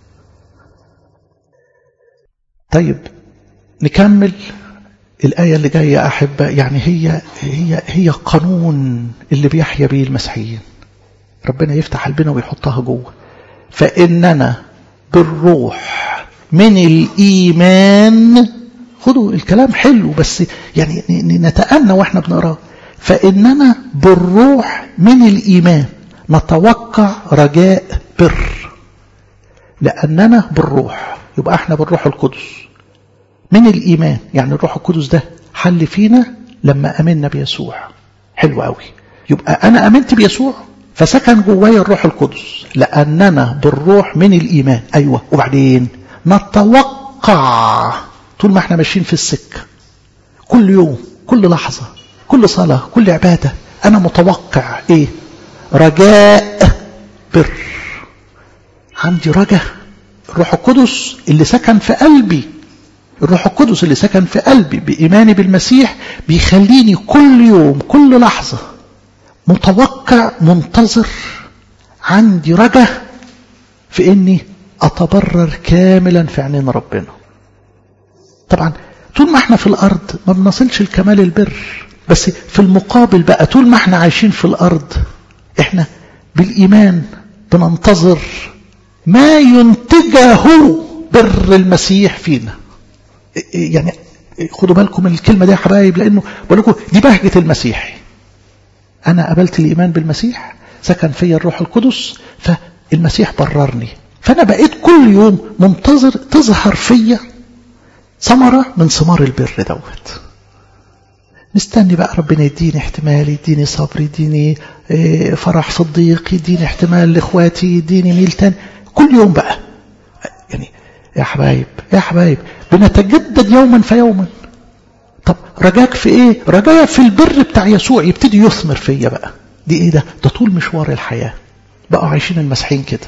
طيب نكمل الآية اللي جاية أحبة يعني هي هي هي قانون اللي بيحيا به المسيحيين ربنا يفتح قلبنا ويحطها جوه فإننا بالروح من الإيمان خدوا الكلام حلو بس يعني نتأنى واحنا بنقراه فإننا بالروح من الإيمان نتوقع رجاء بر لأننا بالروح يبقى احنا بالروح القدس من الإيمان يعني الروح القدس ده حل فينا لما أمنا بيسوع حلو قوي يبقى أنا أمنت بيسوع فسكن جوايا الروح القدس لأننا بالروح من الإيمان أيوة وبعدين نتوقع طول ما احنا ماشيين في السكة كل يوم كل لحظة كل صلاة كل عبادة أنا متوقع إيه رجاء بر عندي رجاء الروح القدس اللي سكن في قلبي الروح القدس اللي سكن في قلبي بإيماني بالمسيح بيخليني كل يوم كل لحظة متوقع منتظر عندي رجاء في إني أتبرر كاملا في عينين ربنا طبعا طول ما احنا في الأرض ما بنصلش لكمال البر بس في المقابل بقى طول ما احنا عايشين في الأرض احنا بالإيمان بننتظر ما ينتجه بر المسيح فينا يعني خدوا بالكم من الكلمة دي يا حبايب لأنه بقول لكم دي بهجة المسيح أنا قبلت الإيمان بالمسيح سكن فيا الروح القدس فالمسيح بررني فأنا بقيت كل يوم منتظر تظهر فيا ثمرة من ثمار البر دوت مستني بقى ربنا يديني احتمال يديني صبر يديني فرح في الضيق يديني احتمال لاخواتي يديني ميل تاني كل يوم بقى يعني يا حبايب يا حبايب بنتجدد يوما فيوما طب رجاك في ايه رجاء في البر بتاع يسوع يبتدي يثمر فيا بقى دي ايه ده ده طول مشوار الحياة بقوا عايشين المسيحيين كده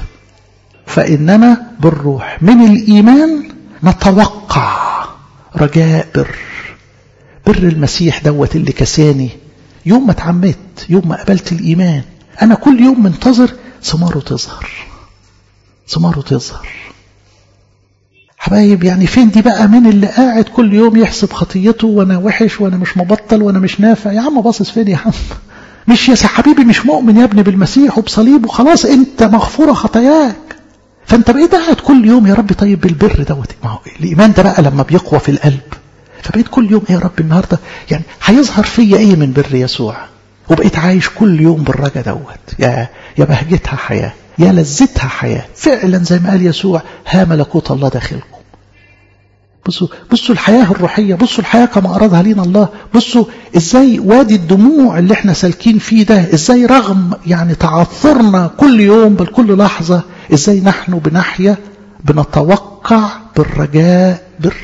فإننا بالروح من الإيمان نتوقع رجاء بر بر المسيح دوت اللي كساني يوم ما اتعمدت يوم ما قبلت الإيمان أنا كل يوم منتظر ثماره تظهر ثماره تظهر حبايب يعني فين دي بقى من اللي قاعد كل يوم يحسب خطيته وانا وحش وانا مش مبطل وانا مش نافع يا عم باصص فين يا عم مش يا حبيبي مش مؤمن يا ابني بالمسيح وبصليبه خلاص انت مغفورة خطاياك فانت بقيت قاعد كل يوم يا رب طيب بالبر دوت ما هو الايمان ده بقى لما بيقوى في القلب فبقيت كل يوم ايه يا رب النهارده يعني هيظهر فيا ايه من بر يسوع وبقيت عايش كل يوم بالرجا دوت يا يا بهجتها حياه يا لذتها حياه فعلا زي ما قال يسوع ها ملكوت الله داخلكم بصوا بصوا الحياه الروحيه بصوا الحياه كما ارادها لينا الله بصوا ازاي وادي الدموع اللي احنا سالكين فيه ده ازاي رغم يعني تعثرنا كل يوم بل كل لحظه ازاي نحن بنحيا بنتوقع بالرجاء بر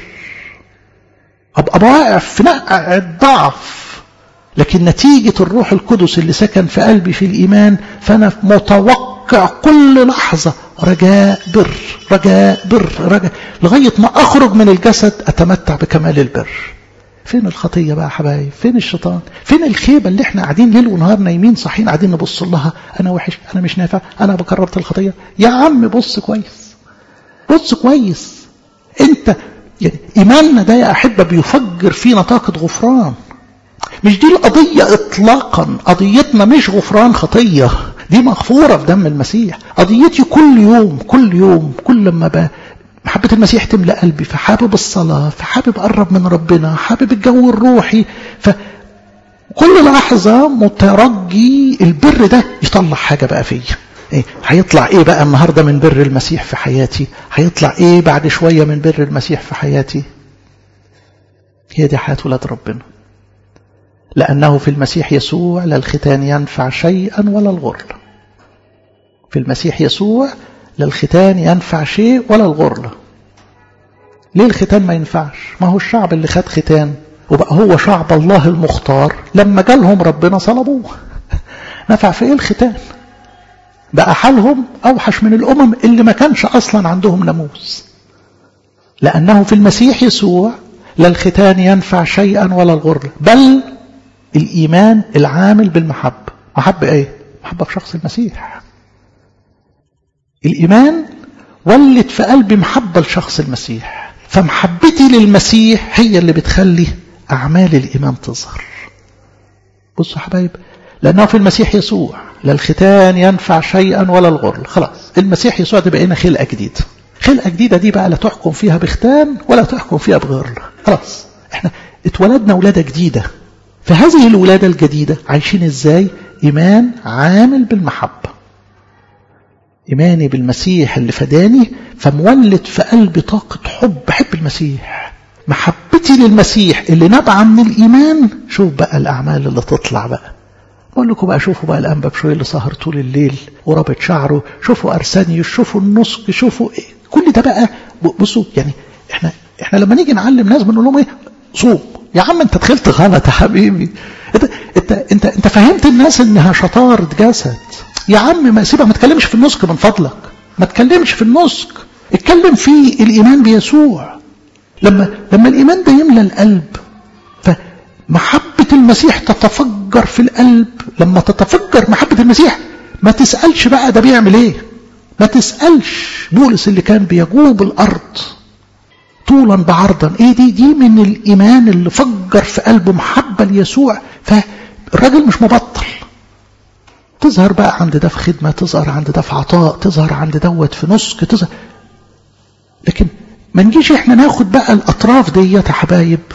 ابقى واقع في نقع الضعف لكن نتيجة الروح القدس اللي سكن في قلبي في الإيمان فأنا متوقع كل لحظة رجاء بر رجاء بر رجاء لغاية ما أخرج من الجسد أتمتع بكمال البر فين الخطية بقى حبايب فين الشيطان فين الخيبة اللي احنا قاعدين ليل ونهار نايمين صاحيين قاعدين نبص لها أنا وحش أنا مش نافع أنا بكررت الخطية يا عم بص كويس بص كويس انت يعني إيماننا ده يا أحبة بيفجر فينا طاقة غفران مش دي القضية إطلاقا قضيتنا مش غفران خطية دي مغفورة في دم المسيح قضيتي كل يوم كل يوم كل ما ب... محبة المسيح تملأ قلبي فحابب الصلاة فحابب أقرب من ربنا حابب الجو الروحي فكل لحظة مترجي البر ده يطلع حاجة بقى فيا إيه؟ هيطلع ايه بقى النهاردة من بر المسيح في حياتي هيطلع ايه بعد شوية من بر المسيح في حياتي هي دي حياة ولاد ربنا لأنه في المسيح يسوع لا الختان ينفع شيئا ولا الغرلة في المسيح يسوع لا الختان ينفع شيء ولا الغرلة ليه الختان ما ينفعش ما هو الشعب اللي خد ختان وبقى هو شعب الله المختار لما جالهم ربنا صلبوه نفع في ايه الختان بقى حالهم أوحش من الأمم اللي ما كانش أصلا عندهم ناموس لأنه في المسيح يسوع لا الختان ينفع شيئا ولا الغرلة بل الإيمان العامل بالمحبة محبة إيه؟ محبة في شخص المسيح الإيمان ولد في قلبي محبة لشخص المسيح فمحبتي للمسيح هي اللي بتخلي أعمال الإيمان تظهر بصوا يا حبايب لأنه في المسيح يسوع لا الختان ينفع شيئا ولا الغرل خلاص المسيح يسوع دي بقينا خلقة جديدة خلقة جديدة دي بقى لا تحكم فيها بختان ولا تحكم فيها بغرل خلاص احنا اتولدنا ولادة جديدة فهذه الولادة الجديدة عايشين ازاي ايمان عامل بالمحبة ايماني بالمسيح اللي فداني فمولد في قلبي طاقة حب بحب المسيح محبتي للمسيح اللي نابعة من الايمان شوف بقى الاعمال اللي تطلع بقى بقول لكم بقى شوفوا بقى الانبا بشوي اللي سهر طول الليل ورابط شعره شوفوا ارسانيوس شوفوا النسك شوفوا إيه. كل ده بقى بصوا يعني احنا احنا لما نيجي نعلم ناس بنقول لهم ايه صوم يا عم انت دخلت غلط يا حبيبي انت انت انت, انت فهمت الناس انها شطاره جسد يا عم ما سيبك ما تكلمش في النسك من فضلك ما تكلمش في النسك اتكلم في الايمان بيسوع لما لما الايمان ده يملى القلب فمحبه المسيح تتفجر في القلب لما تتفجر محبه المسيح ما تسالش بقى ده بيعمل ايه ما تسالش بولس اللي كان بيجوب الارض طولا بعرضا ايه دي دي من الايمان اللي فجر في قلبه محبه ليسوع فالراجل مش مبطل تظهر بقى عند ده في خدمه تظهر عند ده في عطاء تظهر عند دوت في نسك تظهر لكن ما نجيش احنا ناخد بقى الاطراف ديت يا حبايب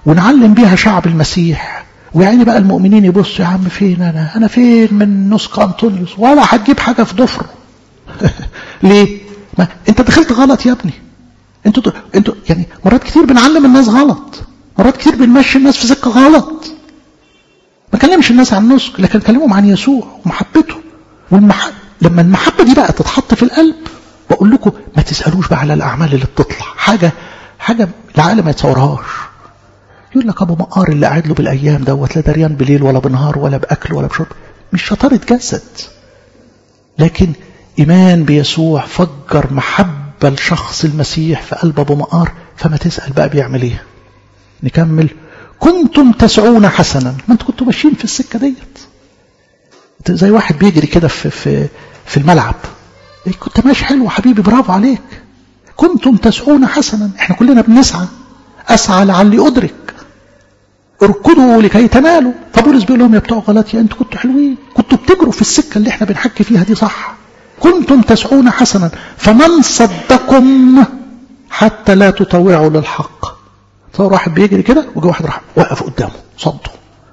ونعلم بيها شعب المسيح ويعني بقى المؤمنين يبصوا يا عم فين انا انا فين من نسك انطونيوس ولا هتجيب حاجه في ضفره ليه ما انت دخلت غلط يا ابني انتوا انتوا يعني مرات كتير بنعلم الناس غلط مرات كتير بنمشي الناس في سكه غلط ما كلمش الناس عن نسك لكن كلمهم عن يسوع ومحبته والمحبه لما المحبه دي بقى تتحط في القلب بقول لكم ما تسالوش بقى على الاعمال اللي بتطلع حاجه حاجه العقل ما يتصورهاش يقول لك ابو مقار اللي قاعد له بالايام دوت لا دريان بليل ولا بنهار ولا باكل ولا بشرب مش شطاره جسد لكن ايمان بيسوع فجر محبه لشخص المسيح في قلب ابو مقار فما تسال بقى بيعمل ايه نكمل كنتم تسعون حسنا ما انتوا كنتوا ماشيين في السكه ديت زي واحد بيجري كده في في في الملعب كنت ماشي حلو حبيبي برافو عليك كنتم تسعون حسنا احنا كلنا بنسعى اسعى لعلي ادرك اركضوا لكي تنالوا فبولس بيقول لهم يا بتوع غلطيا انتوا كنتوا حلوين كنتوا بتجروا في السكه اللي احنا بنحكي فيها دي صح كنتم تسعون حسنا فمن صدكم حتى لا تطوعوا للحق صار واحد بيجري كده وجا واحد راح وقف قدامه صده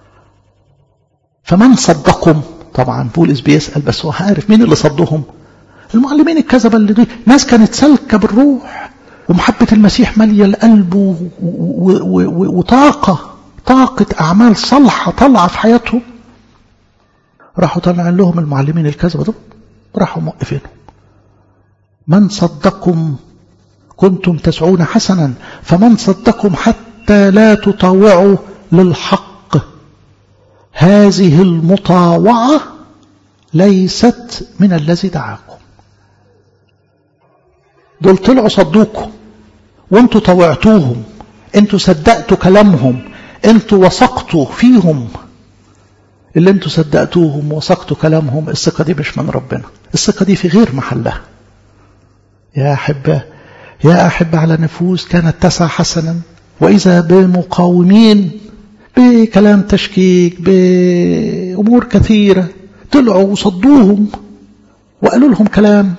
فمن صدكم طبعا بولس بيسأل بس هو عارف مين اللي صدهم المعلمين الكذبة اللي دي ناس كانت سالكة بالروح ومحبة المسيح مالية القلب وطاقة طاقة أعمال صالحة طالعة في حياتهم راحوا طلعين لهم المعلمين الكذبة دول راحوا موقفينهم من صدقكم كنتم تسعون حسنا فمن صدقكم حتى لا تطاوعوا للحق هذه المطاوعة ليست من الذي دعاكم دول طلعوا صدوكم وانتوا طوعتوهم انتوا صدقتوا كلامهم انتوا وثقتوا فيهم اللي انتوا صدقتوهم ووثقتوا كلامهم الثقة دي مش من ربنا الثقة دي في غير محلها يا أحبة يا أحبة على نفوس كانت تسعى حسنا وإذا بمقاومين بكلام تشكيك بأمور كثيرة طلعوا وصدوهم وقالوا لهم كلام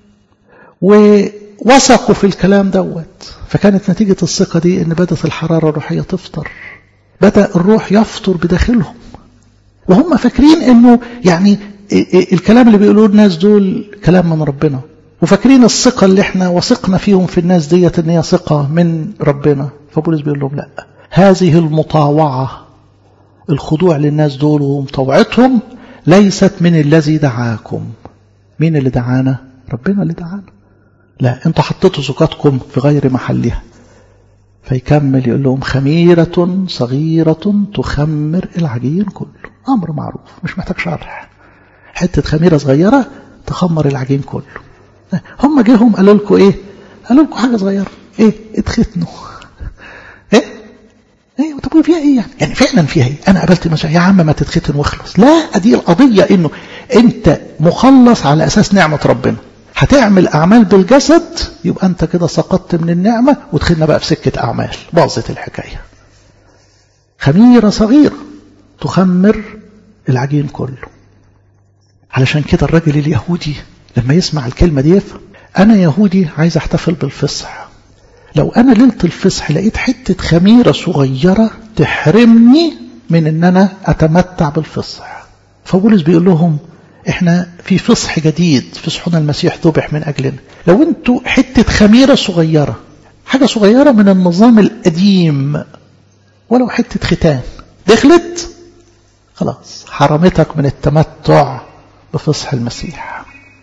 ووثقوا في الكلام دوت فكانت نتيجة الثقة دي ان بدأت الحرارة الروحية تفطر بدأ الروح يفطر بداخلهم وهم فاكرين انه يعني الكلام اللي بيقولوه الناس دول كلام من ربنا وفاكرين الثقة اللي احنا وثقنا فيهم في الناس ديت ان هي ثقة من ربنا فبولس بيقول لهم لا هذه المطاوعة الخضوع للناس دول ومطوعتهم ليست من الذي دعاكم مين اللي دعانا ربنا اللي دعانا لا انتوا حطيتوا ثقتكم في غير محلها فيكمل يقول لهم خميرة صغيرة تخمر العجين كله أمر معروف مش محتاج شرح حتة خميرة صغيرة تخمر العجين كله هم جيهم قالوا لكم ايه قالوا لكم حاجة صغيرة ايه اتختنوا ايه ايه طب فيها ايه يعني يعني فعلا فيها ايه انا قابلت مثلا يا عم ما تتختن واخلص لا دي القضية انه انت مخلص على اساس نعمة ربنا هتعمل اعمال بالجسد يبقى انت كده سقطت من النعمة ودخلنا بقى في سكة اعمال باظت الحكاية خميرة صغيرة تخمر العجين كله علشان كده الراجل اليهودي لما يسمع الكلمة دي يفهم أنا يهودي عايز أحتفل بالفصح لو أنا ليلة الفصح لقيت حتة خميرة صغيرة تحرمني من أن أنا أتمتع بالفصح فبولس بيقول لهم إحنا في فصح جديد فصحنا المسيح ذبح من أجلنا لو أنتوا حتة خميرة صغيرة حاجة صغيرة من النظام القديم ولو حتة ختان دخلت خلاص حرمتك من التمتع بفصح المسيح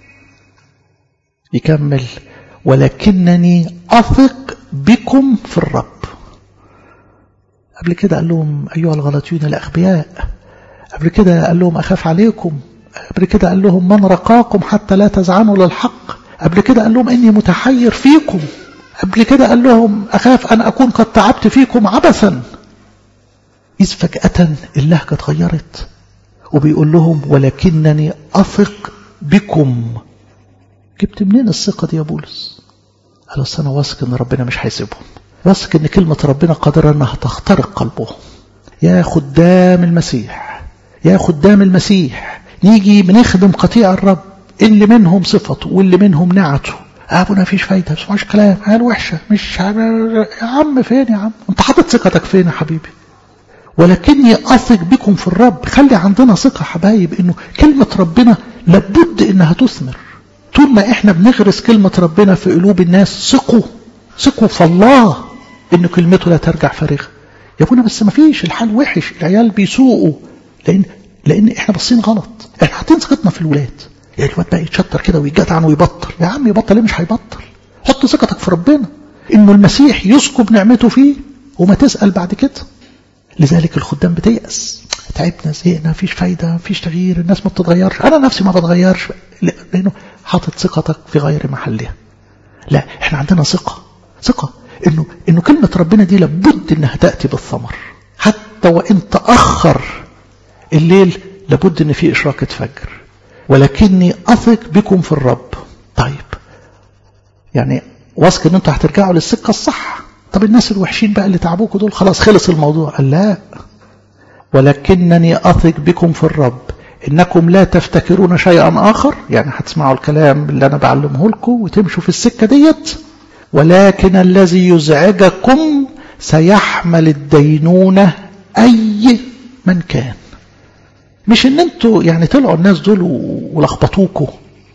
يكمل ولكنني أثق بكم في الرب قبل كده قال لهم أيها الغلطيون الأغبياء قبل كده قال لهم أخاف عليكم قبل كده قال لهم من رقاكم حتى لا تزعنوا للحق قبل كده قال لهم إني متحير فيكم قبل كده قال لهم أخاف أن أكون قد تعبت فيكم عبثا إذ فجأة اللهجة اتغيرت وبيقول لهم ولكنني أثق بكم جبت منين الثقة دي يا بولس قال أصل أنا واثق إن ربنا مش هيسيبهم واثق إن كلمة ربنا قادرة إنها تخترق قلبهم يا خدام المسيح يا خدام المسيح نيجي بنخدم قطيع الرب اللي منهم صفته واللي منهم نعته ابونا فيش فايده بس مش كلام قال وحشه مش يا عم فين يا عم انت حاطط ثقتك فين يا حبيبي ولكني اثق بكم في الرب خلي عندنا ثقه حبايب انه كلمه ربنا لابد انها تثمر طول ما احنا بنغرس كلمه ربنا في قلوب الناس ثقوا ثقوا في الله ان كلمته لا ترجع فارغه يا ابونا بس ما فيش الحال وحش العيال بيسوقوا لان لان احنا باصين غلط احنا حاطين ثقتنا في الولاد يعني الواد بقى يتشطر كده ويجدعن ويبطل يا عم يبطل ليه مش هيبطل حط ثقتك في ربنا انه المسيح يسكب نعمته فيه وما تسال بعد كده لذلك الخدام بتيأس تعبنا زهقنا مفيش فايدة مفيش تغيير الناس ما بتتغيرش أنا نفسي ما بتغيرش لأنه حاطط ثقتك في غير محلها لا احنا عندنا ثقة ثقة انه انه كلمة ربنا دي لابد انها تأتي بالثمر حتى وان تأخر الليل لابد ان في اشراقة فجر ولكني اثق بكم في الرب طيب يعني واثق ان انتوا هترجعوا للسكة الصح طب الناس الوحشين بقى اللي تعبوكوا دول خلاص خلص الموضوع قال لا ولكنني اثق بكم في الرب انكم لا تفتكرون شيئا اخر يعني هتسمعوا الكلام اللي انا بعلمه لكم وتمشوا في السكة ديت ولكن الذي يزعجكم سيحمل الدينونة أي من كان مش ان انتوا يعني طلعوا الناس دول ولخبطوكوا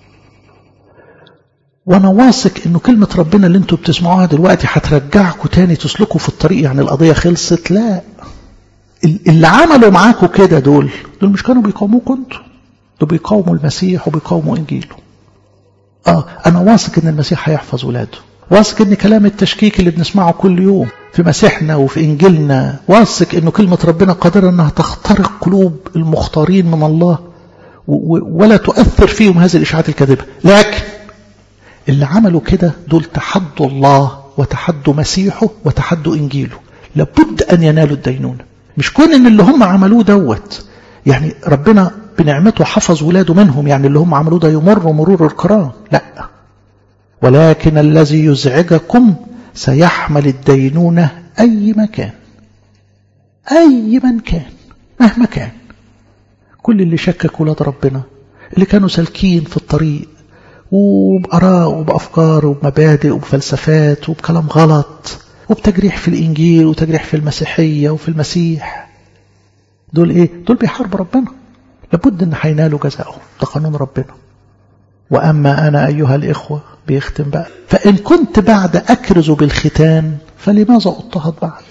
وانا واثق انه كلمة ربنا اللي انتوا بتسمعوها دلوقتي هترجعكم تاني تسلكوا في الطريق يعني القضية خلصت لا اللي عملوا معاكم كده دول دول مش كانوا بيقاوموكوا انتوا دول بيقاوموا المسيح وبيقاوموا انجيله اه انا واثق ان المسيح هيحفظ ولاده واثق ان كلام التشكيك اللي بنسمعه كل يوم في مسيحنا وفي انجيلنا واثق انه كلمة ربنا قادرة انها تخترق قلوب المختارين من الله ولا تؤثر فيهم هذه الاشاعات الكاذبة لكن اللي عملوا كده دول تحدوا الله وتحدوا مسيحه وتحدوا انجيله لابد ان ينالوا الدينونة مش كون ان اللي هم عملوه دوت يعني ربنا بنعمته حفظ ولاده منهم يعني اللي هم عملوه ده يمر مرور الكرام لا ولكن الذي يزعجكم سيحمل الدينونة أي مكان أي من كان مهما كان كل اللي شكك ولاد ربنا اللي كانوا سالكين في الطريق وبآراء وبأفكار وبمبادئ وبفلسفات وبكلام غلط وبتجريح في الإنجيل وتجريح في المسيحية وفي المسيح دول إيه؟ دول بيحاربوا ربنا لابد إن هينالوا جزاؤهم ده قانون ربنا وأما أنا أيها الإخوة بيختم بقى فإن كنت بعد أكرز بالختان فلماذا اضطهد بعد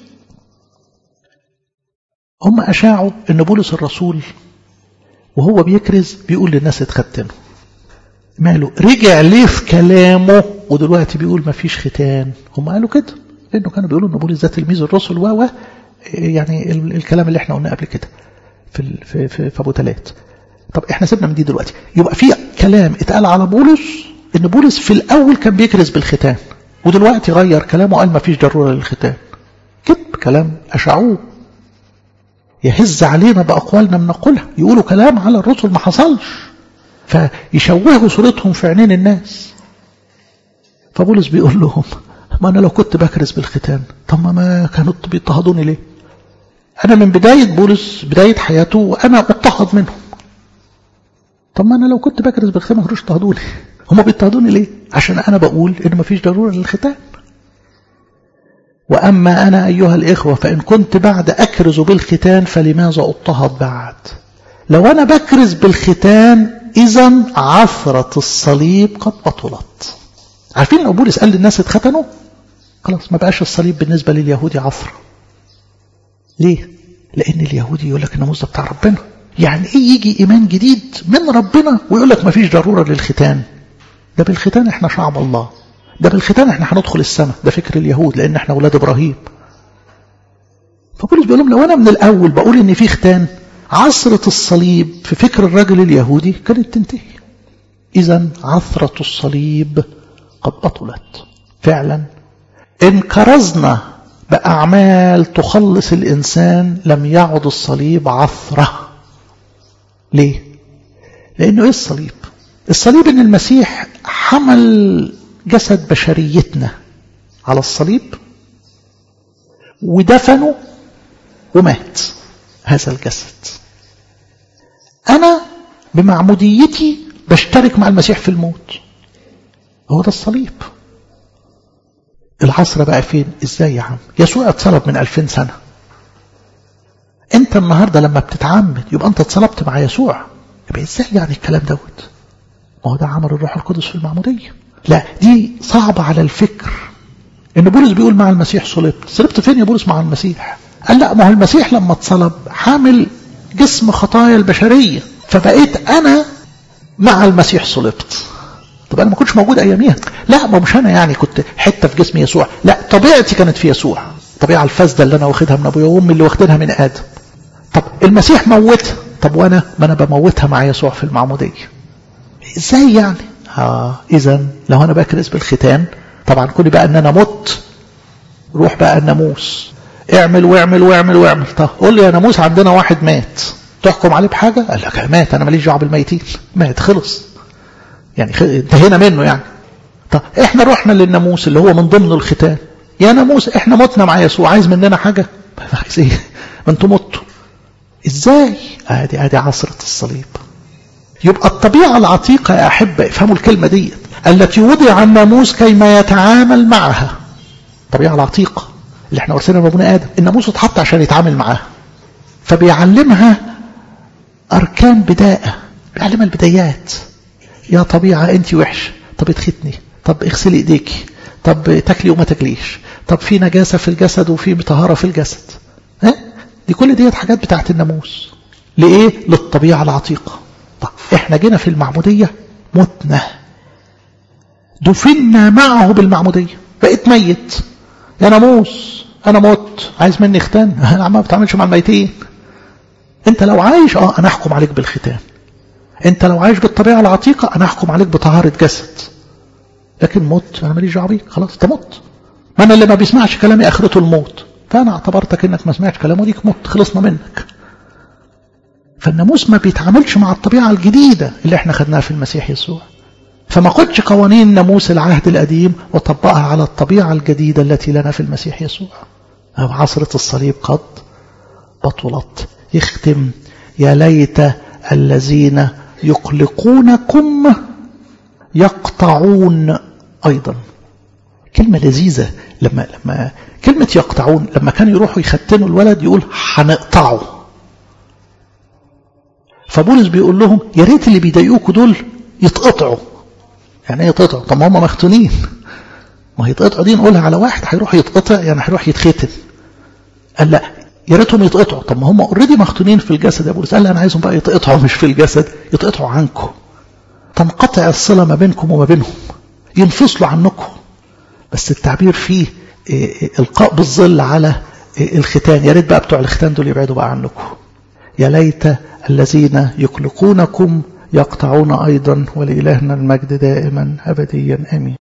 هم أشاعوا أن بولس الرسول وهو بيكرز بيقول للناس اتختنوا ماله رجع ليه في كلامه ودلوقتي بيقول ما فيش ختان هم قالوا كده لأنه كانوا بيقولوا أن بولس ده تلميذ الرسل و يعني الكلام اللي احنا قلناه قبل كده في في في, في ابو ثلاث طب احنا سيبنا من دي دلوقتي يبقى في كلام اتقال على بولس ان بولس في الاول كان بيكرز بالختان ودلوقتي غير كلامه قال ما فيش ضروره للختان كذب كلام اشاعوه يهز علينا باقوالنا بنقولها يقولوا كلام على الرسل ما حصلش فيشوهوا صورتهم في عينين الناس فبولس بيقول لهم ما انا لو كنت بكرز بالختان طب ما كانوا بيضطهدوني ليه انا من بدايه بولس بدايه حياته وانا اضطهد منهم طب ما انا لو كنت بكرز بالختان ما كانوش اضطهدوني هم بيضطهدوني ليه عشان انا بقول ان مفيش ضروره للختان واما انا ايها الاخوه فان كنت بعد اكرز بالختان فلماذا اضطهد بعد لو انا بكرز بالختان اذا عثره الصليب قد بطلت عارفين لو بولس قال للناس اتختنوا خلاص ما بقاش الصليب بالنسبه لليهودي عثره ليه لان اليهودي يقول لك الناموس ده بتاع ربنا يعني ايه يجي ايمان جديد من ربنا ويقول لك ما فيش ضروره للختان ده بالختان احنا شعب الله ده بالختان احنا هندخل السماء ده فكر اليهود لان احنا اولاد ابراهيم فبولس بيقول لهم لو انا من الاول بقول ان في ختان عثرة الصليب في فكر الرجل اليهودي كانت تنتهي اذا عثرة الصليب قد بطلت فعلا ان كرزنا باعمال تخلص الانسان لم يعد الصليب عثرة ليه لانه ايه الصليب الصليب ان المسيح حمل جسد بشريتنا على الصليب ودفنه ومات هذا الجسد انا بمعموديتي بشترك مع المسيح في الموت هو ده الصليب العصر بقى فين ازاي يا عم يسوع اتصلب من ألفين سنة انت النهاردة لما بتتعمد يبقى انت اتصلبت مع يسوع يبقى ازاي يعني الكلام دوت ما هو ده عمل الروح القدس في المعمودية لا دي صعبة على الفكر ان بولس بيقول مع المسيح صلبت صلبت فين يا بولس مع المسيح قال لا ما هو المسيح لما اتصلب حامل جسم خطايا البشرية فبقيت انا مع المسيح صلبت طب انا ما كنتش موجود اياميها لا ما مش انا يعني كنت حته في جسم يسوع لا طبيعتي كانت في يسوع الطبيعه الفاسده اللي انا واخدها من ابويا وامي اللي واخدينها من ادم طب المسيح موتها طب وانا ما انا بموتها مع يسوع في المعموديه ازاي يعني اه اذا لو انا بكرس بالختان طبعا كوني بقى ان انا مت روح بقى الناموس اعمل واعمل واعمل واعمل طب قول لي يا ناموس عندنا واحد مات تحكم عليه بحاجه قال لك مات انا ماليش دعوه بالميتين مات خلص يعني انتهينا منه يعني طب احنا رحنا للناموس اللي هو من ضمن الختان يا ناموس احنا متنا مع يسوع عايز مننا حاجه عايز ايه ما انتوا متوا ازاي ادي ادي عصره الصليب يبقى الطبيعه العتيقه يا احبه افهموا الكلمه دي التي وضع الناموس كيما يتعامل معها الطبيعه العتيقه اللي احنا ورثناها من ابونا ادم الناموس اتحط عشان يتعامل معاها فبيعلمها اركان بداءه بيعلمها البدايات يا طبيعة أنت وحش طب اتختني طب اغسلي ايديك طب تاكلي وما تاكليش طب في نجاسة في الجسد وفي طهارة في الجسد ها دي كل ديت حاجات بتاعت الناموس لإيه للطبيعة العتيقة طب احنا جينا في المعمودية متنا دفنا معه بالمعمودية بقيت ميت يا ناموس انا مت عايز مني ختان انا ما بتعملش مع الميتين انت لو عايش اه انا احكم عليك بالختان انت لو عايش بالطبيعه العتيقه انا احكم عليك بطهاره جسد لكن مت انا ماليش دعوه بيك خلاص انت مت ما انا اللي ما بيسمعش كلامي اخرته الموت فانا اعتبرتك انك ما سمعتش كلامه وديك مت خلصنا منك فالناموس ما بيتعاملش مع الطبيعه الجديده اللي احنا خدناها في المسيح يسوع فما خدش قوانين ناموس العهد القديم وطبقها على الطبيعه الجديده التي لنا في المسيح يسوع عصره الصليب قد بطلت يختم يا ليت الذين يقلقونكم يقطعون أيضا كلمة لذيذة لما لما كلمة يقطعون لما كانوا يروحوا يختنوا الولد يقول هنقطعه فبولس بيقول لهم يا ريت اللي بيضايقوكوا دول يتقطعوا يعني ايه يتقطعوا طب ما هم مختونين ما يتقطعوا دي نقولها على واحد هيروح يتقطع يعني هيروح يتختن قال لا يا ريتهم يتقطعوا طب ما هم اوريدي مختونين في الجسد يا بولس قال انا عايزهم بقى يتقطعوا مش في الجسد يتقطعوا عنكم تنقطع الصله ما بينكم وما بينهم ينفصلوا عنكم بس التعبير فيه القاء بالظل على الختان يا ريت بقى بتوع الختان دول يبعدوا بقى عنكم يا ليت الذين يقلقونكم يقطعون ايضا ولالهنا المجد دائما ابديا امين